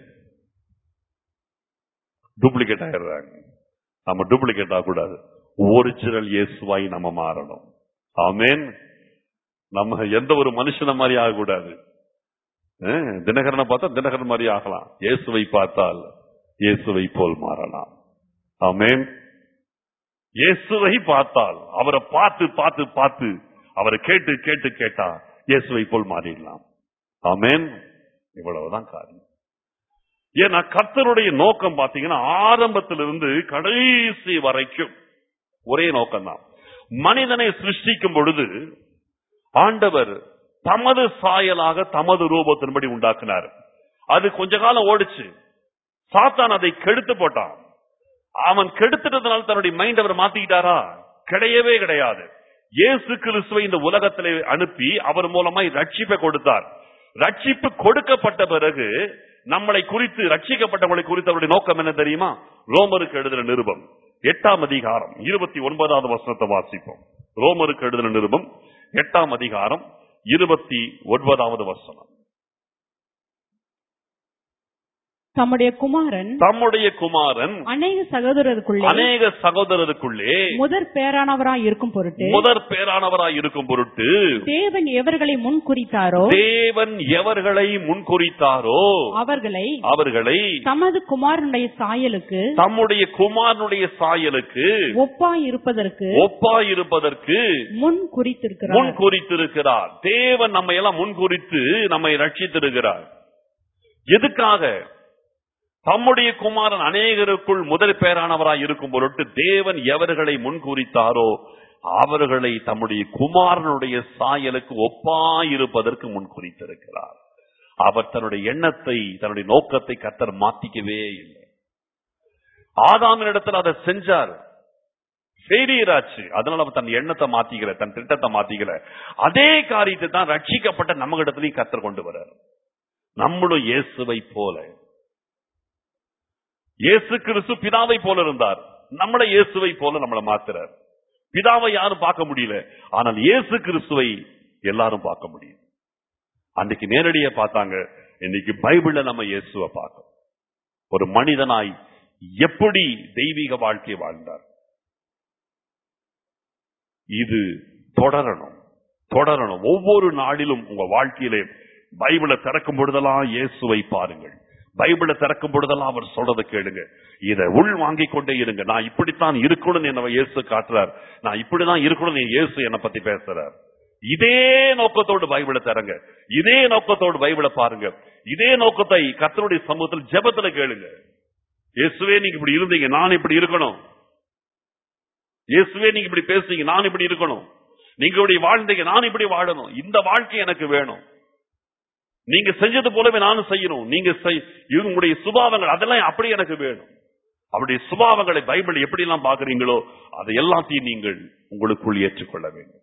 டூப்ளிகேட் ஆயிடுறாங்க நம்ம டூப்ளிகேட் ஆகக்கூடாது ஒரிஜினல் இயேசுவாய் நம்ம மாறணும் ஆமென் நம்ம எந்த ஒரு மனுஷன மாதிரி ஆகக்கூடாது அஹ், தினகரனை பார்த்தா தினகரன் மாதிரி ஆகலாம் இயேசுவை பார்த்தால் இயேசுவை போல் மாறலாம் ஆமென் இயேசுவை பார்த்தால் அவரை பார்த்து பார்த்து பார்த்து அவரை கேட்டு கேட்டு கேட்டா இயேசுவை போல் மாறிடலாம் ஆமென் இவ்வளவுதான் காரியம் ஏன்னா கர்த்தருடைய நோக்கம் பாத்தீங்கன்னா ஆரம்பத்திலிருந்து கடைசி வரைக்கும் ஒரே நோக்கம்தான் மனிதனை சிருஷ்டிக்கும் பொழுது ஆண்டவர் தமது சாயலாக தமது ரூபத்தின்படி உண்டாக்கினார் அது கொஞ்ச காலம் ஓடிச்சு சாத்தான் அதை கெடுத்து போட்டான் அவன் கெடுத்துட்டதுனால தன்னுடைய மைண்ட் அவர் மாத்திக்கிட்டாரா கிடையவே கிடையாது இயேசு கிறிஸ்துவை இந்த உலகத்திலே அனுப்பி அவர் மூலமாய் ரட்சிப்பை கொடுத்தார் ரட்சிப்பு கொடுக்கப்பட்ட பிறகு நம்மளை குறித்து ரட்சிக்கப்பட்டவர்களை குறித்து அவருடைய நோக்கம் என்ன தெரியுமா ரோமருக்கு எழுதின நிருபம் எட்டாம் அதிகாரம் இருபத்தி ஒன்பதாவது வசனத்தை வாசிப்போம் ரோமருக்கு எழுதின நிருபம் எட்டாம் அதிகாரம் இருபத்தி ஒன்பதாவது வசனம் தம்முடைய குமாரன் தம்முடைய குமாரன் அநேக சகோதரருக்குள்ளே அநேக சகோதரருக்குள்ளே முதற் பேரானவராய் இருக்கும் பொருட்டு முதற் பேரானவராய் இருக்கும் பொருட்டு தேவன் எவர்களை முன் குறித்தாரோ தேவன் எவர்களை முன்குறித்தாரோ அவர்களை அவர்களை தமது குமாரனுடைய சாயலுக்கு தம்முடைய குமாரனுடைய சாயலுக்கு ஒப்பாய் இருப்பதற்கு ஒப்பாய் இருப்பதற்கு முன் குறித்திருக்கிறார் முன் குறித்திருக்கிறார் தேவன் நம்மை எல்லாம் முன் குறித்து நம்மை ரட்சித்திருக்கிறார் எதுக்காக தம்முடைய குமாரன் அநேகருக்குள் முதல் பேரானவராய் இருக்கும் பொருட்டு தேவன் எவர்களை முன் குறித்தாரோ அவர்களை தம்முடைய குமாரனுடைய சாயலுக்கு ஒப்பாயிருப்பதற்கு முன் குறித்திருக்கிறார் அவர் தன்னுடைய எண்ணத்தை தன்னுடைய நோக்கத்தை கத்தர் மாத்திக்கவே இல்லை ஆதாமின் இடத்துல அதை செஞ்சார் ஃபெயிலியர் ஆச்சு அதனால அவர் தன் எண்ணத்தை மாத்திக்கல தன் திட்டத்தை மாத்திக்கல அதே காரியத்தை தான் ரட்சிக்கப்பட்ட நம்ம இடத்துலயும் கத்தர் கொண்டு வர்றார் நம்மளும் இயேசுவை போல இயேசு கிறிஸ்து பிதாவை போல இருந்தார் நம்மள இயேசுவை போல நம்மளை மாத்துறார் பிதாவை யாரும் பார்க்க முடியல ஆனால் இயேசு கிறிஸ்துவை எல்லாரும் பார்க்க முடியும் அன்னைக்கு நேரடியா பார்த்தாங்க இன்னைக்கு பைபிள்ல நம்ம இயேசுவை பார்க்கணும் ஒரு மனிதனாய் எப்படி தெய்வீக வாழ்க்கை வாழ்ந்தார் இது தொடரணும் தொடரணும் ஒவ்வொரு நாளிலும் உங்க வாழ்க்கையிலே பைபிளை திறக்கும் பொழுதெல்லாம் இயேசுவை பாருங்கள் பைபிளை திறக்கும் பொழுதெல்லாம் அவர் சொல்றதை கேளுங்க இதை உள் வாங்கிக் கொண்டே இருங்க நான் இப்படித்தான் இருக்கணும்னு என்ன இயேசு காட்டுறார் நான் இப்படிதான் இருக்கணும்னு இயேசு என்னை பத்தி பேசுறார் இதே நோக்கத்தோடு பைபிளை தரங்க இதே நோக்கத்தோடு பைபிளை பாருங்க இதே நோக்கத்தை கர்த்தருடைய சமூகத்தில் ஜெபத்துல கேளுங்க இயேசுவே நீங்க இப்படி இருந்தீங்க நான் இப்படி இருக்கணும் இயேசுவே நீங்க இப்படி பேசுறீங்க நான் இப்படி இருக்கணும் நீங்க இப்படி வாழ்ந்தீங்க நான் இப்படி வாழணும் இந்த வாழ்க்கை எனக்கு வேணும் நீங்க செஞ்சது போலவே நானும் செய்யணும் நீங்க செய்- இது உங்களுடைய சுபாவங்கள் அதெல்லாம் அப்படி எனக்கு வேணும் அவருடைய சுபாவங்களை பைபிள் எப்படி எல்லாம் பாக்குறீங்களோ அதை எல்லாத்தையும் நீங்கள் உங்களுக்குள் ஏற்றுக்கொள்ள வேண்டும்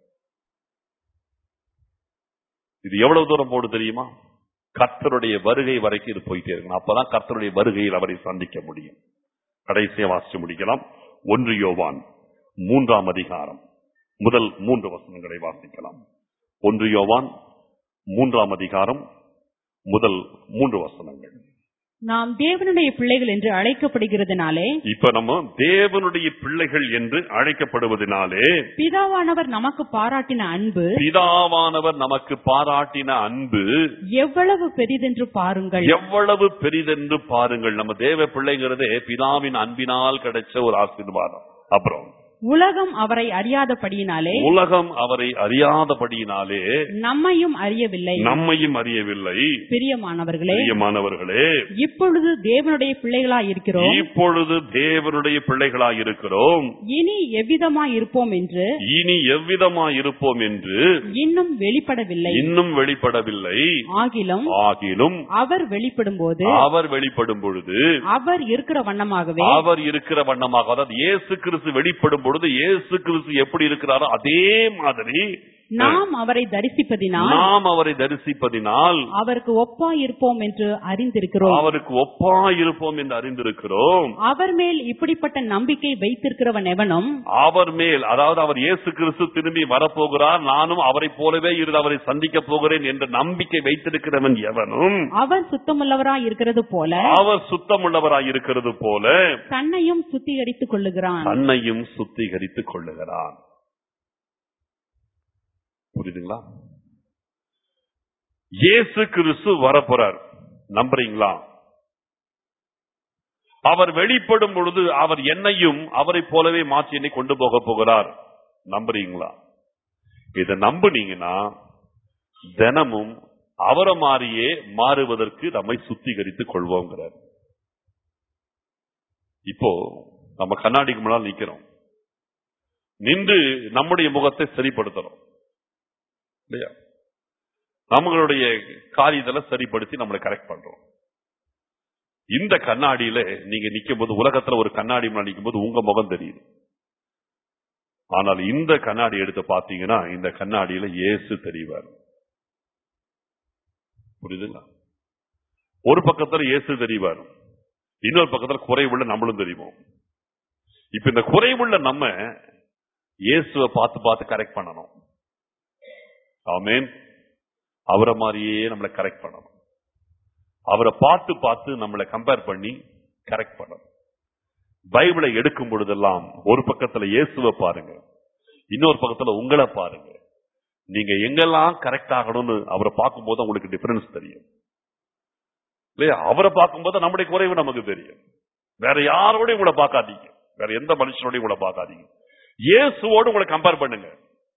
இது எவ்வளவு தூரம் போடு தெரியுமா கர்த்தருடைய வருகை வரைக்கும் இது போயிட்டே இருக்கணும் அப்பதான் கர்த்தருடைய வருகையில் அவரை சந்திக்க முடியும் கடைசியா வாசிச்சு முடிக்கலாம் ஒன்று யோவான் மூன்றாம் அதிகாரம் முதல் மூன்று வசனங்களை வாசிக்கலாம் ஒன்று யோவான் மூன்றாம் அதிகாரம் முதல் மூன்று வசனங்கள் நாம் தேவனுடைய பிள்ளைகள் என்று அழைக்கப்படுகிறதுனாலே இப்ப நம்ம தேவனுடைய பிள்ளைகள் என்று அழைக்கப்படுவதனாலே பிதாவானவர் நமக்கு பாராட்டின அன்பு பிதாவானவர் நமக்கு பாராட்டின அன்பு எவ்வளவு பெரிதென்று பாருங்கள் எவ்வளவு பெரிதென்று பாருங்கள் நம்ம தேவ பிள்ளைங்கிறதே பிதாவின் அன்பினால் கிடைச்ச ஒரு ஆசீர்வாதம் அப்புறம் உலகம் அவரை அறியாதபடியினாலே உலகம் அவரை அறியாதபடியினாலே நம்மையும் அறியவில்லை நம்மையும் அறியவில்லை பிரியமானவர்களே பிரியமானவர்களே இப்பொழுது தேவனுடைய பிள்ளைகளாய் இருக்கிறோம் இப்பொழுது தேவனுடைய பிள்ளைகளாய் இருக்கிறோம் இனி எவ்விதமாய் இருப்போம் என்று இனி எவ்விதமாய் இருப்போம் என்று இன்னும் வெளிப்படவில்லை இன்னும் வெளிப்படவில்லை ஆகிலும் ஆகிலும் அவர் வெளிப்படும் போது அவர் வெளிப்படும் பொழுது அவர் இருக்கிற வண்ணமாகவே அவர் இருக்கிற வண்ணமாக அதாவது இயேசு கிறிஸ்து வெளிப்படும் பொழுது இயேசு கிறிஸ்து எப்படி இருக்கிறாரோ அதே மாதிரி நாம் அவரை தரிசிப்பதினால் நாம் அவரை தரிசிப்பதினால் அவருக்கு ஒப்பாய் இருப்போம் என்று அறிந்திருக்கிறோம் அவருக்கு ஒப்பாயிருப்போம் என்று அறிந்திருக்கிறோம் அவர் மேல் இப்படிப்பட்ட நம்பிக்கை வைத்திருக்கிறவன் எவனும் அவர் மேல் அதாவது அவர் இயேசு கிறிஸ்து திரும்பி வரப்போகிறார் நானும் அவரை போலவே இருந்து அவரை சந்திக்க போகிறேன் என்ற நம்பிக்கை வைத்திருக்கிறவன் எவனும் அவர் சுத்தமுள்ளவராய் இருக்கிறது போல அவர் சுத்தமுள்ளவராய் இருக்கிறது போல தன்னையும் சுத்திகரித்துக் கொள்ளுகிறான் தன்னையும் சுத்திகரித்துக் கொள்ளுகிறான் புரியுதுங்களா இயேசு கிறிஸ்து வரப்போறார் நம்புறீங்களா அவர் வெளிப்படும் பொழுது அவர் என்னையும் அவரை போலவே மாற்றி என்னை கொண்டு போக போகிறார் நம்புறீங்களா இதை நம்புனீங்கன்னா தினமும் அவரை மாதிரியே மாறுவதற்கு நம்மை சுத்திகரித்துக் கொள்வோங்கிறார் இப்போ நம்ம கண்ணாடிக்கு முன்னால் நிக்கிறோம் நின்று நம்முடைய முகத்தை சரிப்படுத்துறோம் இல்லையா நம்மளுடைய காரியத்தை சரிப்படுத்தி நம்மளை கரெக்ட் பண்றோம் இந்த கண்ணாடியில நீங்க நிக்கும் போது உலகத்துல ஒரு கண்ணாடி முன்னாடி நிக்கும் போது உங்க முகம் தெரியுது ஆனால் இந்த கண்ணாடி எடுத்து பாத்தீங்கன்னா இந்த கண்ணாடியில இயேசு தெரிவார் புரியுதுங்களா ஒரு பக்கத்துல இயேசு தெரிவார் இன்னொரு பக்கத்துல குறைவுள்ள நம்மளும் தெரியும் இப்ப இந்த குறைவுள்ள நம்ம இயேசுவை பார்த்து பார்த்து கரெக்ட் பண்ணணும் ஆமேன் அவரை மாதிரியே நம்மளை கரெக்ட் பண்ணணும் அவரை பார்த்து பார்த்து நம்மளை கம்பேர் பண்ணி கரெக்ட் பண்ணணும் பைபிளை எடுக்கும் பொழுதெல்லாம் ஒரு பக்கத்துல இயேசுவை பாருங்க இன்னொரு பக்கத்துல உங்களை பாருங்க நீங்க எங்கெல்லாம் கரெக்ட் ஆகணும்னு அவரை பார்க்கும்போது உங்களுக்கு டிஃபரன்ஸ் தெரியும் இல்லையா அவரை பார்க்கும்போது நம்முடைய குறைவு நமக்கு தெரியும் வேற யாரோடையும் உங்களை பார்க்காதீங்க வேற எந்த மனுஷனோடையும் உங்களை பார்க்காதீங்க இயேசுவோடு உங்களை கம்பேர் பண்ணுங்க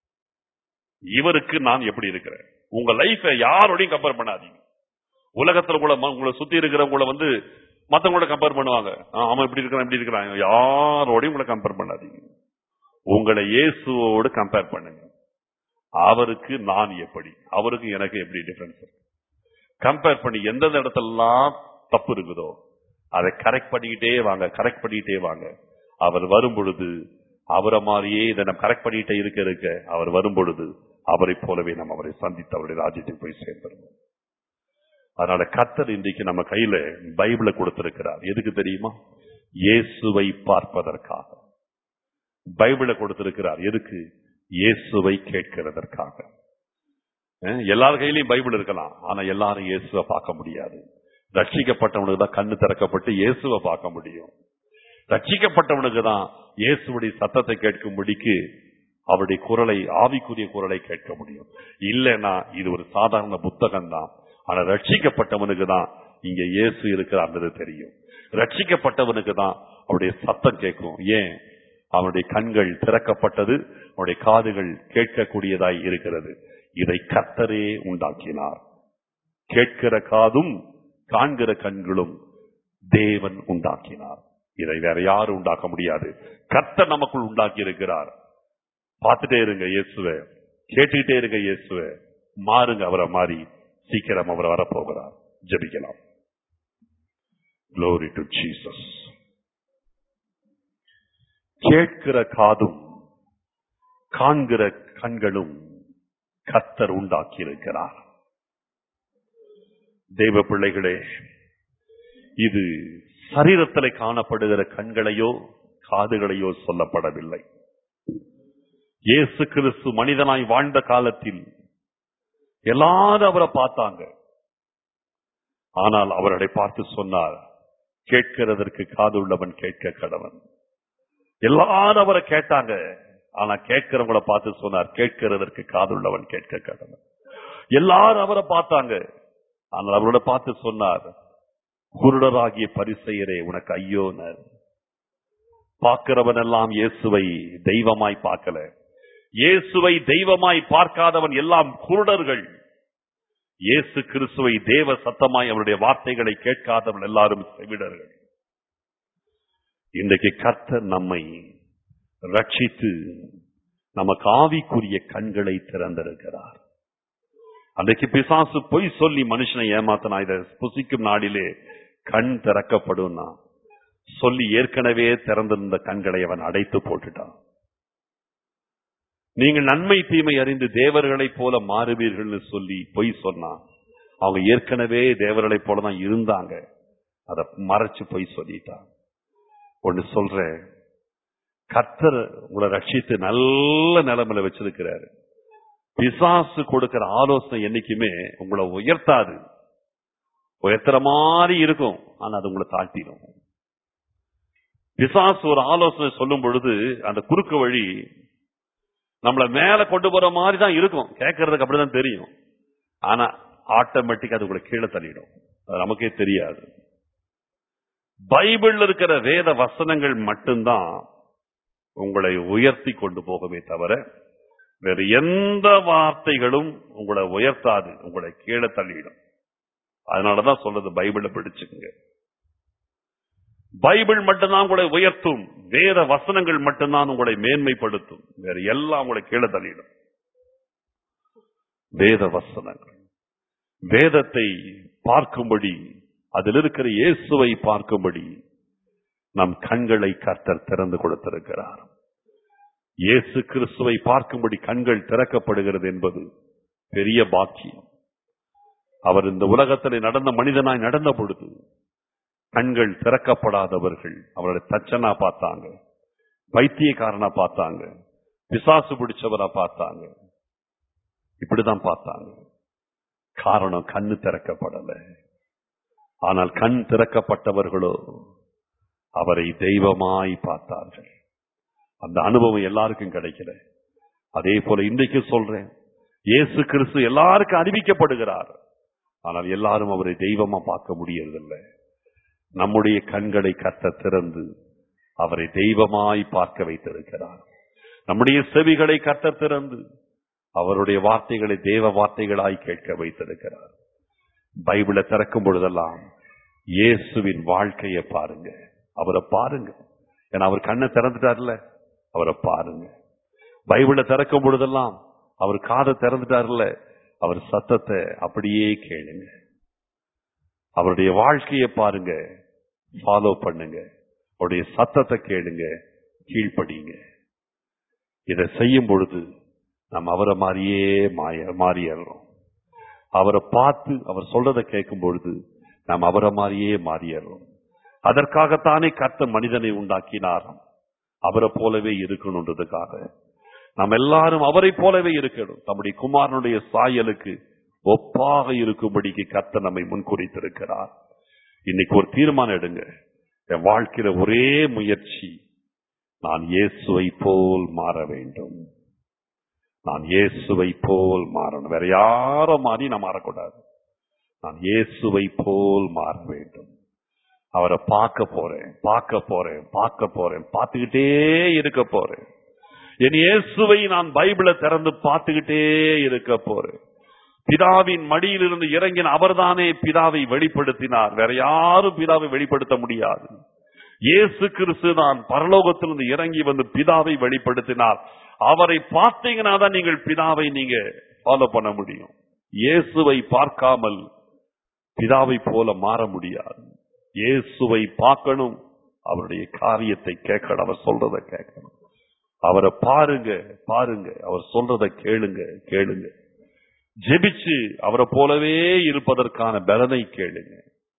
இவருக்கு நான் எப்படி இருக்கிறேன் உங்க லைஃபை யாரோடையும் கம்பேர் பண்ணாதீங்க உலகத்துல கூட உங்களை சுத்தி இருக்கிறவங்கள வந்து மத்தவங்களோட கம்பேர் பண்ணுவாங்க ஆ, அவன் இப்படி இருக்கிறான் இப்படி இருக்கிறான் யாரோடையும் உங்களை கம்பேர் பண்ணாதீங்க உங்களை இயேசுவோடு கம்பேர் பண்ணுங்க அவருக்கு நான் எப்படி அவருக்கு எனக்கு எப்படி டிஃபரன்ஸ் கம்பேர் பண்ணி எந்தெந்த இடத்துலலாம் தப்பு இருக்குதோ அதை கரெக்ட் பண்ணிக்கிட்டே வாங்க கரெக்ட் பண்ணிக்கிட்டே வாங்க அவர் வரும் பொழுது அவரை மாதிரியே இதை நம்ம கரெக்ட் பண்ணிக்கிட்டே இருக்க இருக்க அவர் வரும் பொழுது அவரை போலவே நம்ம அவரை சந்தித்து அவருடைய ராஜ்யத்துக்கு போய் சேர்ந்துருவோம் அதனால கர்த்தர் இன்றைக்கு நம்ம கையில பைபிளை கொடுத்திருக்கிறார் எதுக்கு தெரியுமா இயேசுவை பார்ப்பதற்காக பைபிளை கொடுத்திருக்கிறார் எதுக்கு இயேசுவை கேட்கிறதற்காக அஹ், எல்லார் கையிலயும் பைபிள் இருக்கலாம் ஆனா எல்லாரும் இயேசுவை பார்க்க முடியாது ரட்சிக்கப்பட்டவனுக்கு தான் கண்ணு திறக்கப்பட்டு இயேசுவை பார்க்க முடியும் ரட்சிக்கப்பட்டவனுக்கு தான் இயேசுவுடைய சத்தத்தை கேட்கும்படிக்கு அவருடைய குரலை ஆவிக்குரிய குரலை கேட்க முடியும் இல்லைன்னா இது ஒரு சாதாரண புத்தகம் தான் ஆனா ரட்சிக்கப்பட்டவனுக்கு தான் இங்க இயேசு இருக்கிறார்ன்றது தெரியும் ரட்சிக்கப்பட்டவனுக்கு தான் அவருடைய சத்தம் கேட்கும் ஏன் அவனுடைய கண்கள் திறக்கப்பட்டது அவனுடைய காதுகள் கேட்கக்கூடியதாய் இருக்கிறது இதை கர்த்தரே உண்டாக்கினார் கேட்கிற காதும் காண்கிற கண்களும் தேவன் உண்டாக்கினார் இதை வேற யாரும் உண்டாக்க முடியாது கர்த்தர் நமக்குள் உண்டாக்கி இருக்கிறார் பார்த்துட்டே இருங்க இயேசுவே கேட்டுக்கிட்டே இருங்க இயேசுவே மாறுங்க அவரை மாறி சீக்கிரம் அவர் வரப்போகிறார் ஜெபிக்கலாம் Glory to Jesus. கேட்கிற காதும் காண்கிற கண்களும் கத்தர் உண்டாக்கி இருக்கிறார் தெய்வ பிள்ளைகளே இது சரீரத்தில் காணப்படுகிற கண்களையோ காதுகளையோ சொல்லப்படவில்லை இயேசு கிறிஸ்து மனிதனாய் வாழ்ந்த காலத்தில் எல்லாரும் அவரை பார்த்தாங்க ஆனால் அவர்களை பார்த்து சொன்னார் கேட்கிறதற்கு காது உள்ளவன் கேட்க கடவன் எல்லாரும் அவரை கேட்டாங்க ஆனா கேட்கிறவங்கள பார்த்து சொன்னார் கேட்கிறதற்கு காது உள்ளவன் கேட்க கடவன் எல்லாரும் அவரை பார்த்தாங்க ஆனால் அவரோட பார்த்து சொன்னார் குருடராகிய பரிசெயரே உனக்கு ஐயோனர் பார்க்கிறவன் எல்லாம் இயேசுவை தெய்வமாய் பார்க்கல இயேசுவை தெய்வமாய் பார்க்காதவன் எல்லாம் குருடர்கள் இயேசு கிறிஸ்துவை தேவ சத்தமாய் அவருடைய வார்த்தைகளை கேட்காதவன் எல்லாரும் செவிடர்கள் இன்றைக்கு கர்த்தர் நம்மை ரட்சித்து நமக்கு ஆவிக்குரிய கண்களை திறந்திருக்கிறார் அன்றைக்கு பிசாசு பொய் சொல்லி மனுஷனை ஏமாத்தனா இதை புசிக்கும் நாடிலே கண் திறக்கப்படும்னா சொல்லி ஏற்கனவே திறந்திருந்த கண்களை அவன் அடைத்து போட்டுட்டான் நீங்கள் நன்மை தீமை அறிந்து தேவர்களைப் போல மாறுவீர்கள்னு சொல்லி பொய் சொன்னான் அவங்க ஏற்கனவே தேவர்களைப் போலதான் இருந்தாங்க அதை மறைச்சு பொய் சொல்லிட்டான் ஒன்னு சொல்றேன் கர்த்தர் உங்களை ரட்சித்து நல்ல நிலைமையில வச்சிருக்கிறாரு பிசாசு கொடுக்கிற ஆலோசனை என்னைக்குமே உங்களை உயர்த்தாது உயர்த்துற மாதிரி இருக்கும் ஆனா அது உங்களை தாழ்த்திடும் பிசாசு ஒரு ஆலோசனை சொல்லும் பொழுது அந்த குறுக்கு வழி நம்மள மேல கொண்டு போற மாதிரி தான் இருக்கும் கேட்கறதுக்கு அப்படிதான் தெரியும் ஆனா ஆட்டோமேட்டிக்கா அது உங்களை கீழே தள்ளிடும் அது நமக்கே தெரியாது பைபிள்ல இருக்கிற வேத வசனங்கள் மட்டும்தான் உங்களை உயர்த்தி கொண்டு போகவே தவிர வேறு எந்த வார்த்தைகளும் உங்களை உயர்த்தாது உங்களை கீழே தள்ளிடும் அதனாலதான் சொல்றது பைபிளை பிடிச்சுக்குங்க பைபிள் மட்டும்தான் உங்களை உயர்த்தும் வேத வசனங்கள் மட்டும்தான் உங்களை மேன்மைப்படுத்தும் வேற எல்லாம் உங்களை கீழே தள்ளிடும் வேத வசனங்கள் வேதத்தை பார்க்கும்படி அதில் இருக்கிற இயேசுவை பார்க்கும்படி நம் கண்களை கர்த்தர் திறந்து கொடுத்திருக்கிறார் இயேசு கிறிஸ்துவை பார்க்கும்படி கண்கள் திறக்கப்படுகிறது என்பது பெரிய பாக்கியம் அவர் இந்த உலகத்தில் நடந்த மனிதனாய் நடந்த பொழுது கண்கள் திறக்கப்படாதவர்கள் அவருடைய தச்சனா பார்த்தாங்க பைத்தியக்காரனா பார்த்தாங்க பிசாசு பிடிச்சவரா பார்த்தாங்க இப்படிதான் பார்த்தாங்க காரணம் கண்ணு திறக்கப்படல ஆனால் கண் திறக்கப்பட்டவர்களோ அவரை தெய்வமாய் பார்த்தார்கள் அந்த அனுபவம் எல்லாருக்கும் கிடைக்கல அதே போல இன்றைக்கு சொல்றேன் இயேசு கிறிஸ்து எல்லாருக்கும் அறிவிக்கப்படுகிறார் ஆனால் எல்லாரும் அவரை தெய்வமா பார்க்க முடியறதில்லை நம்முடைய கண்களை கத்த திறந்து அவரை தெய்வமாய் பார்க்க வைத்திருக்கிறார் நம்முடைய செவிகளை கத்த திறந்து அவருடைய வார்த்தைகளை தேவ வார்த்தைகளாய் கேட்க வைத்திருக்கிறார் பைபிளை திறக்கும் பொழுதெல்லாம் இயேசுவின் வாழ்க்கையை பாருங்க அவரை பாருங்க ஏன்னா அவர் கண்ணை திறந்துட்டார்ல அவரை பாருங்க பைபிளை திறக்கும் பொழுதெல்லாம் அவர் காதை திறந்துட்டார்ல அவர் சத்தத்தை அப்படியே கேளுங்க அவருடைய வாழ்க்கையை பாருங்க ஃபாலோ பண்ணுங்க அவருடைய சத்தத்தை கேளுங்க கீழ்ப்படிங்க இதை செய்யும் பொழுது நாம் அவரை மாதிரியே மாய மாறிடுறோம் அவரை பார்த்து அவர் சொல்றதை கேட்கும் பொழுது நாம் அவரை மாதிரியே மாறிடுறோம் அதற்காகத்தானே கர்த்த மனிதனை உண்டாக்கினாராம் அவரை போலவே இருக்கணுன்றதுக்காக நாம் எல்லாரும் அவரை போலவே இருக்கணும் தம்முடைய குமாரனுடைய சாயலுக்கு ஒப்பாக இருக்கும்படிக்கு கர்த்த நம்மை முன்குறித்திருக்கிறார் இன்னைக்கு ஒரு தீர்மானம் எடுங்க என் வாழ்க்கையில ஒரே முயற்சி நான் இயேசுவை போல் மாற வேண்டும் நான் இயேசுவை போல் மாறணும் வேற யார மாதிரி நான் மாறக்கூடாது நான் இயேசுவை போல் மாற வேண்டும் அவரை பார்க்க போறேன் பார்க்க போறேன் பார்க்க போறேன் பார்த்துக்கிட்டே இருக்க போறேன் என் இயேசுவை நான் பைபிளை திறந்து பார்த்துக்கிட்டே இருக்க போறேன் பிதாவின் மடியிலிருந்து இறங்கின அவர்தானே பிதாவை வெளிப்படுத்தினார் வேற யாரும் பிதாவை வெளிப்படுத்த முடியாது இயேசு கிறிஸ்து தான் பரலோகத்திலிருந்து இறங்கி வந்து பிதாவை வெளிப்படுத்தினார் அவரை பார்த்தீங்கன்னா தான் நீங்கள் பிதாவை நீங்க ஃபாலோ பண்ண முடியும் இயேசுவை பார்க்காமல் பிதாவை போல மாற முடியாது இயேசுவை பார்க்கணும் அவருடைய காரியத்தை கேட்கணும் அவர் சொல்றதை கேட்கணும் அவரை பாருங்க பாருங்க அவர் சொல்றதை கேளுங்க கேளுங்க ஜெபிச்சு அவரை போலவே இருப்பதற்கான பலனை கேளுங்க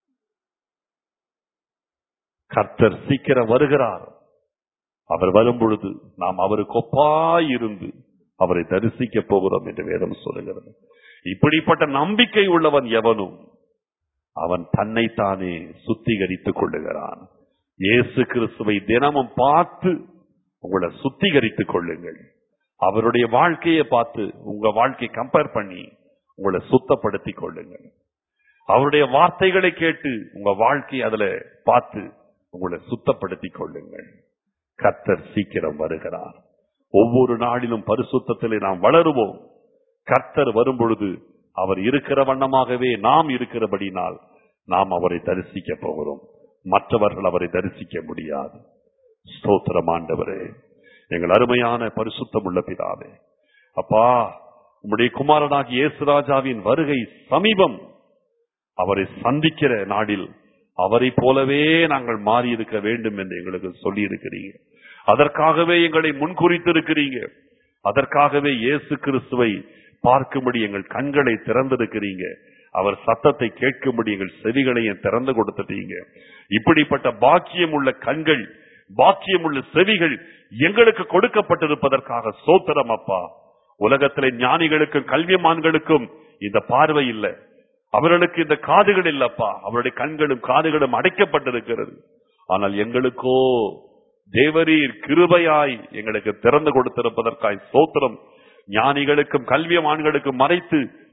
கர்த்தர் சீக்கிரம் வருகிறார் அவர் வரும் பொழுது நாம் அவருக்கு ஒப்பாய் இருந்து அவரை தரிசிக்க போகிறோம் என்று வேதம் சொல்லுகிறது இப்படிப்பட்ட நம்பிக்கை உள்ளவன் எவனும் அவன் தன்னைத்தானே சுத்திகரித்துக் கொள்ளுகிறான் இயேசு கிறிஸ்துவை தினமும் பார்த்து உங்களை சுத்திகரித்துக் கொள்ளுங்கள் அவருடைய வாழ்க்கையை பார்த்து உங்க வாழ்க்கையை கம்பேர் பண்ணி உங்களை சுத்தப்படுத்திக் கொள்ளுங்கள் அவருடைய வார்த்தைகளை கேட்டு உங்க வாழ்க்கையை அதுல பார்த்து உங்களை சுத்தப்படுத்திக் கொள்ளுங்கள் கர்த்தர் சீக்கிரம் வருகிறார் ஒவ்வொரு நாளிலும் பரிசுத்தத்திலே நாம் வளருவோம் கர்த்தர் வரும் பொழுது அவர் இருக்கிற வண்ணமாகவே நாம் இருக்கிறபடினால் நாம் அவரை தரிசிக்க போகிறோம் மற்றவர்கள் அவரை தரிசிக்க முடியாது ஸ்தோத்திரம் ஆண்டவரே எங்கள் அருமையான பரிசுத்தம் உள்ள பிதாவே அப்பா உம்முடைய குமாரனாகி இயேசுராஜாவின் வருகை சமீபம் அவரை சந்திக்கிற நாடில் அவரை போலவே நாங்கள் மாறி இருக்க வேண்டும் என்று எங்களுக்கு சொல்லி இருக்கிறீங்க அதற்காகவே எங்களை முன்குறித்திருக்கிறீங்க அதற்காகவே இயேசு கிறிஸ்துவை பார்க்கும்படி எங்கள் கண்களை திறந்திருக்கிறீங்க அவர் சத்தத்தை கேட்கும்படி எங்கள் செவிகளையும் திறந்து கொடுத்துட்டீங்க இப்படிப்பட்ட பாக்கியம் உள்ள கண்கள் பாக்கியம் உள்ள செவிகள் எங்களுக்கு கொடுக்கப்பட்டிருப்பதற்காக சோத்திரம் அப்பா உலகத்திலே ஞானிகளுக்கும் கல்விமான்களுக்கும் இந்த பார்வை இல்லை அவர்களுக்கு இந்த காதுகள் இல்லப்பா அவருடைய கண்களும் காதுகளும் அடைக்கப்பட்டிருக்கிறது ஆனால் எங்களுக்கோ தேவரீர் கிருபையாய் எங்களுக்கு திறந்து கொடுத்திருப்பதற்காய் சோத்திரம் ஞானிகளுக்கும் கல்வியமான்களுக்கும் மறைத்து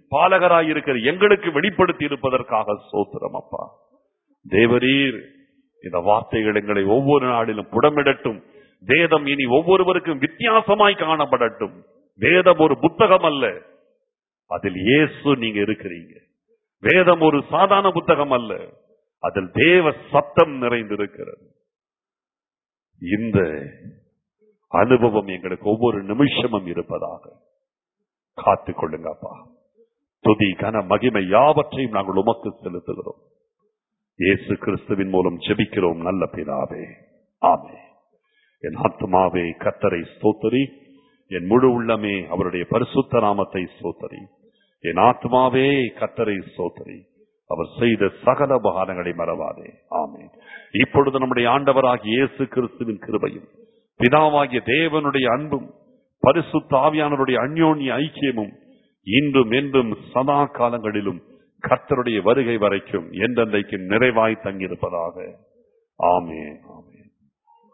பாலகராயிருக்கிற எங்களுக்கு வெளிப்படுத்தி இருப்பதற்காக சோத்திரம் அப்பா தேவரீர் இந்த வார்த்தைகள் எங்களை ஒவ்வொரு நாளிலும் புடமிடட்டும் வேதம் இனி ஒவ்வொருவருக்கும் வித்தியாசமாய் காணப்படட்டும் வேதம் ஒரு புத்தகம் அல்ல அதில் இயேசு நீங்க இருக்கிறீங்க வேதம் ஒரு சாதாரண புத்தகம் அல்ல அதில் தேவ சத்தம் நிறைந்திருக்கிறது இந்த அனுபவம் எங்களுக்கு ஒவ்வொரு நிமிஷமும் இருப்பதாக காத்துக் கொள்ளுங்கப்பா துதி கன மகிமை யாவற்றையும் நாங்கள் உமக்கு செலுத்துகிறோம் இயேசு கிறிஸ்துவின் மூலம் ஜெபிக்கிறோம் நல்ல பிதாவே ஆமே என் ஆத்மாவே கத்தரை ஸ்தோத்தரி என் முழு உள்ளமே அவருடைய பரிசுத்த நாமத்தை ஸ்தோத்தரி என் ஆத்மாவே கத்தரை ஸ்தோத்தரி அவர் செய்த சகல உபகாரங்களை மறவாதே ஆமே இப்பொழுது நம்முடைய ஆண்டவராகிய இயேசு கிறிஸ்துவின் கிருபையும் பிதாவாகிய தேவனுடைய அன்பும் பரிசுத்த ஆவியானவருடைய அந்யோன்ய ஐக்கியமும் இன்றும் என்றும் சதா காலங்களிலும் கர்த்தருடைய வருகை வரைக்கும் என்றென்றைக்கும் நிறைவாய் தங்கியிருப்பதாக ஆமே ஆமே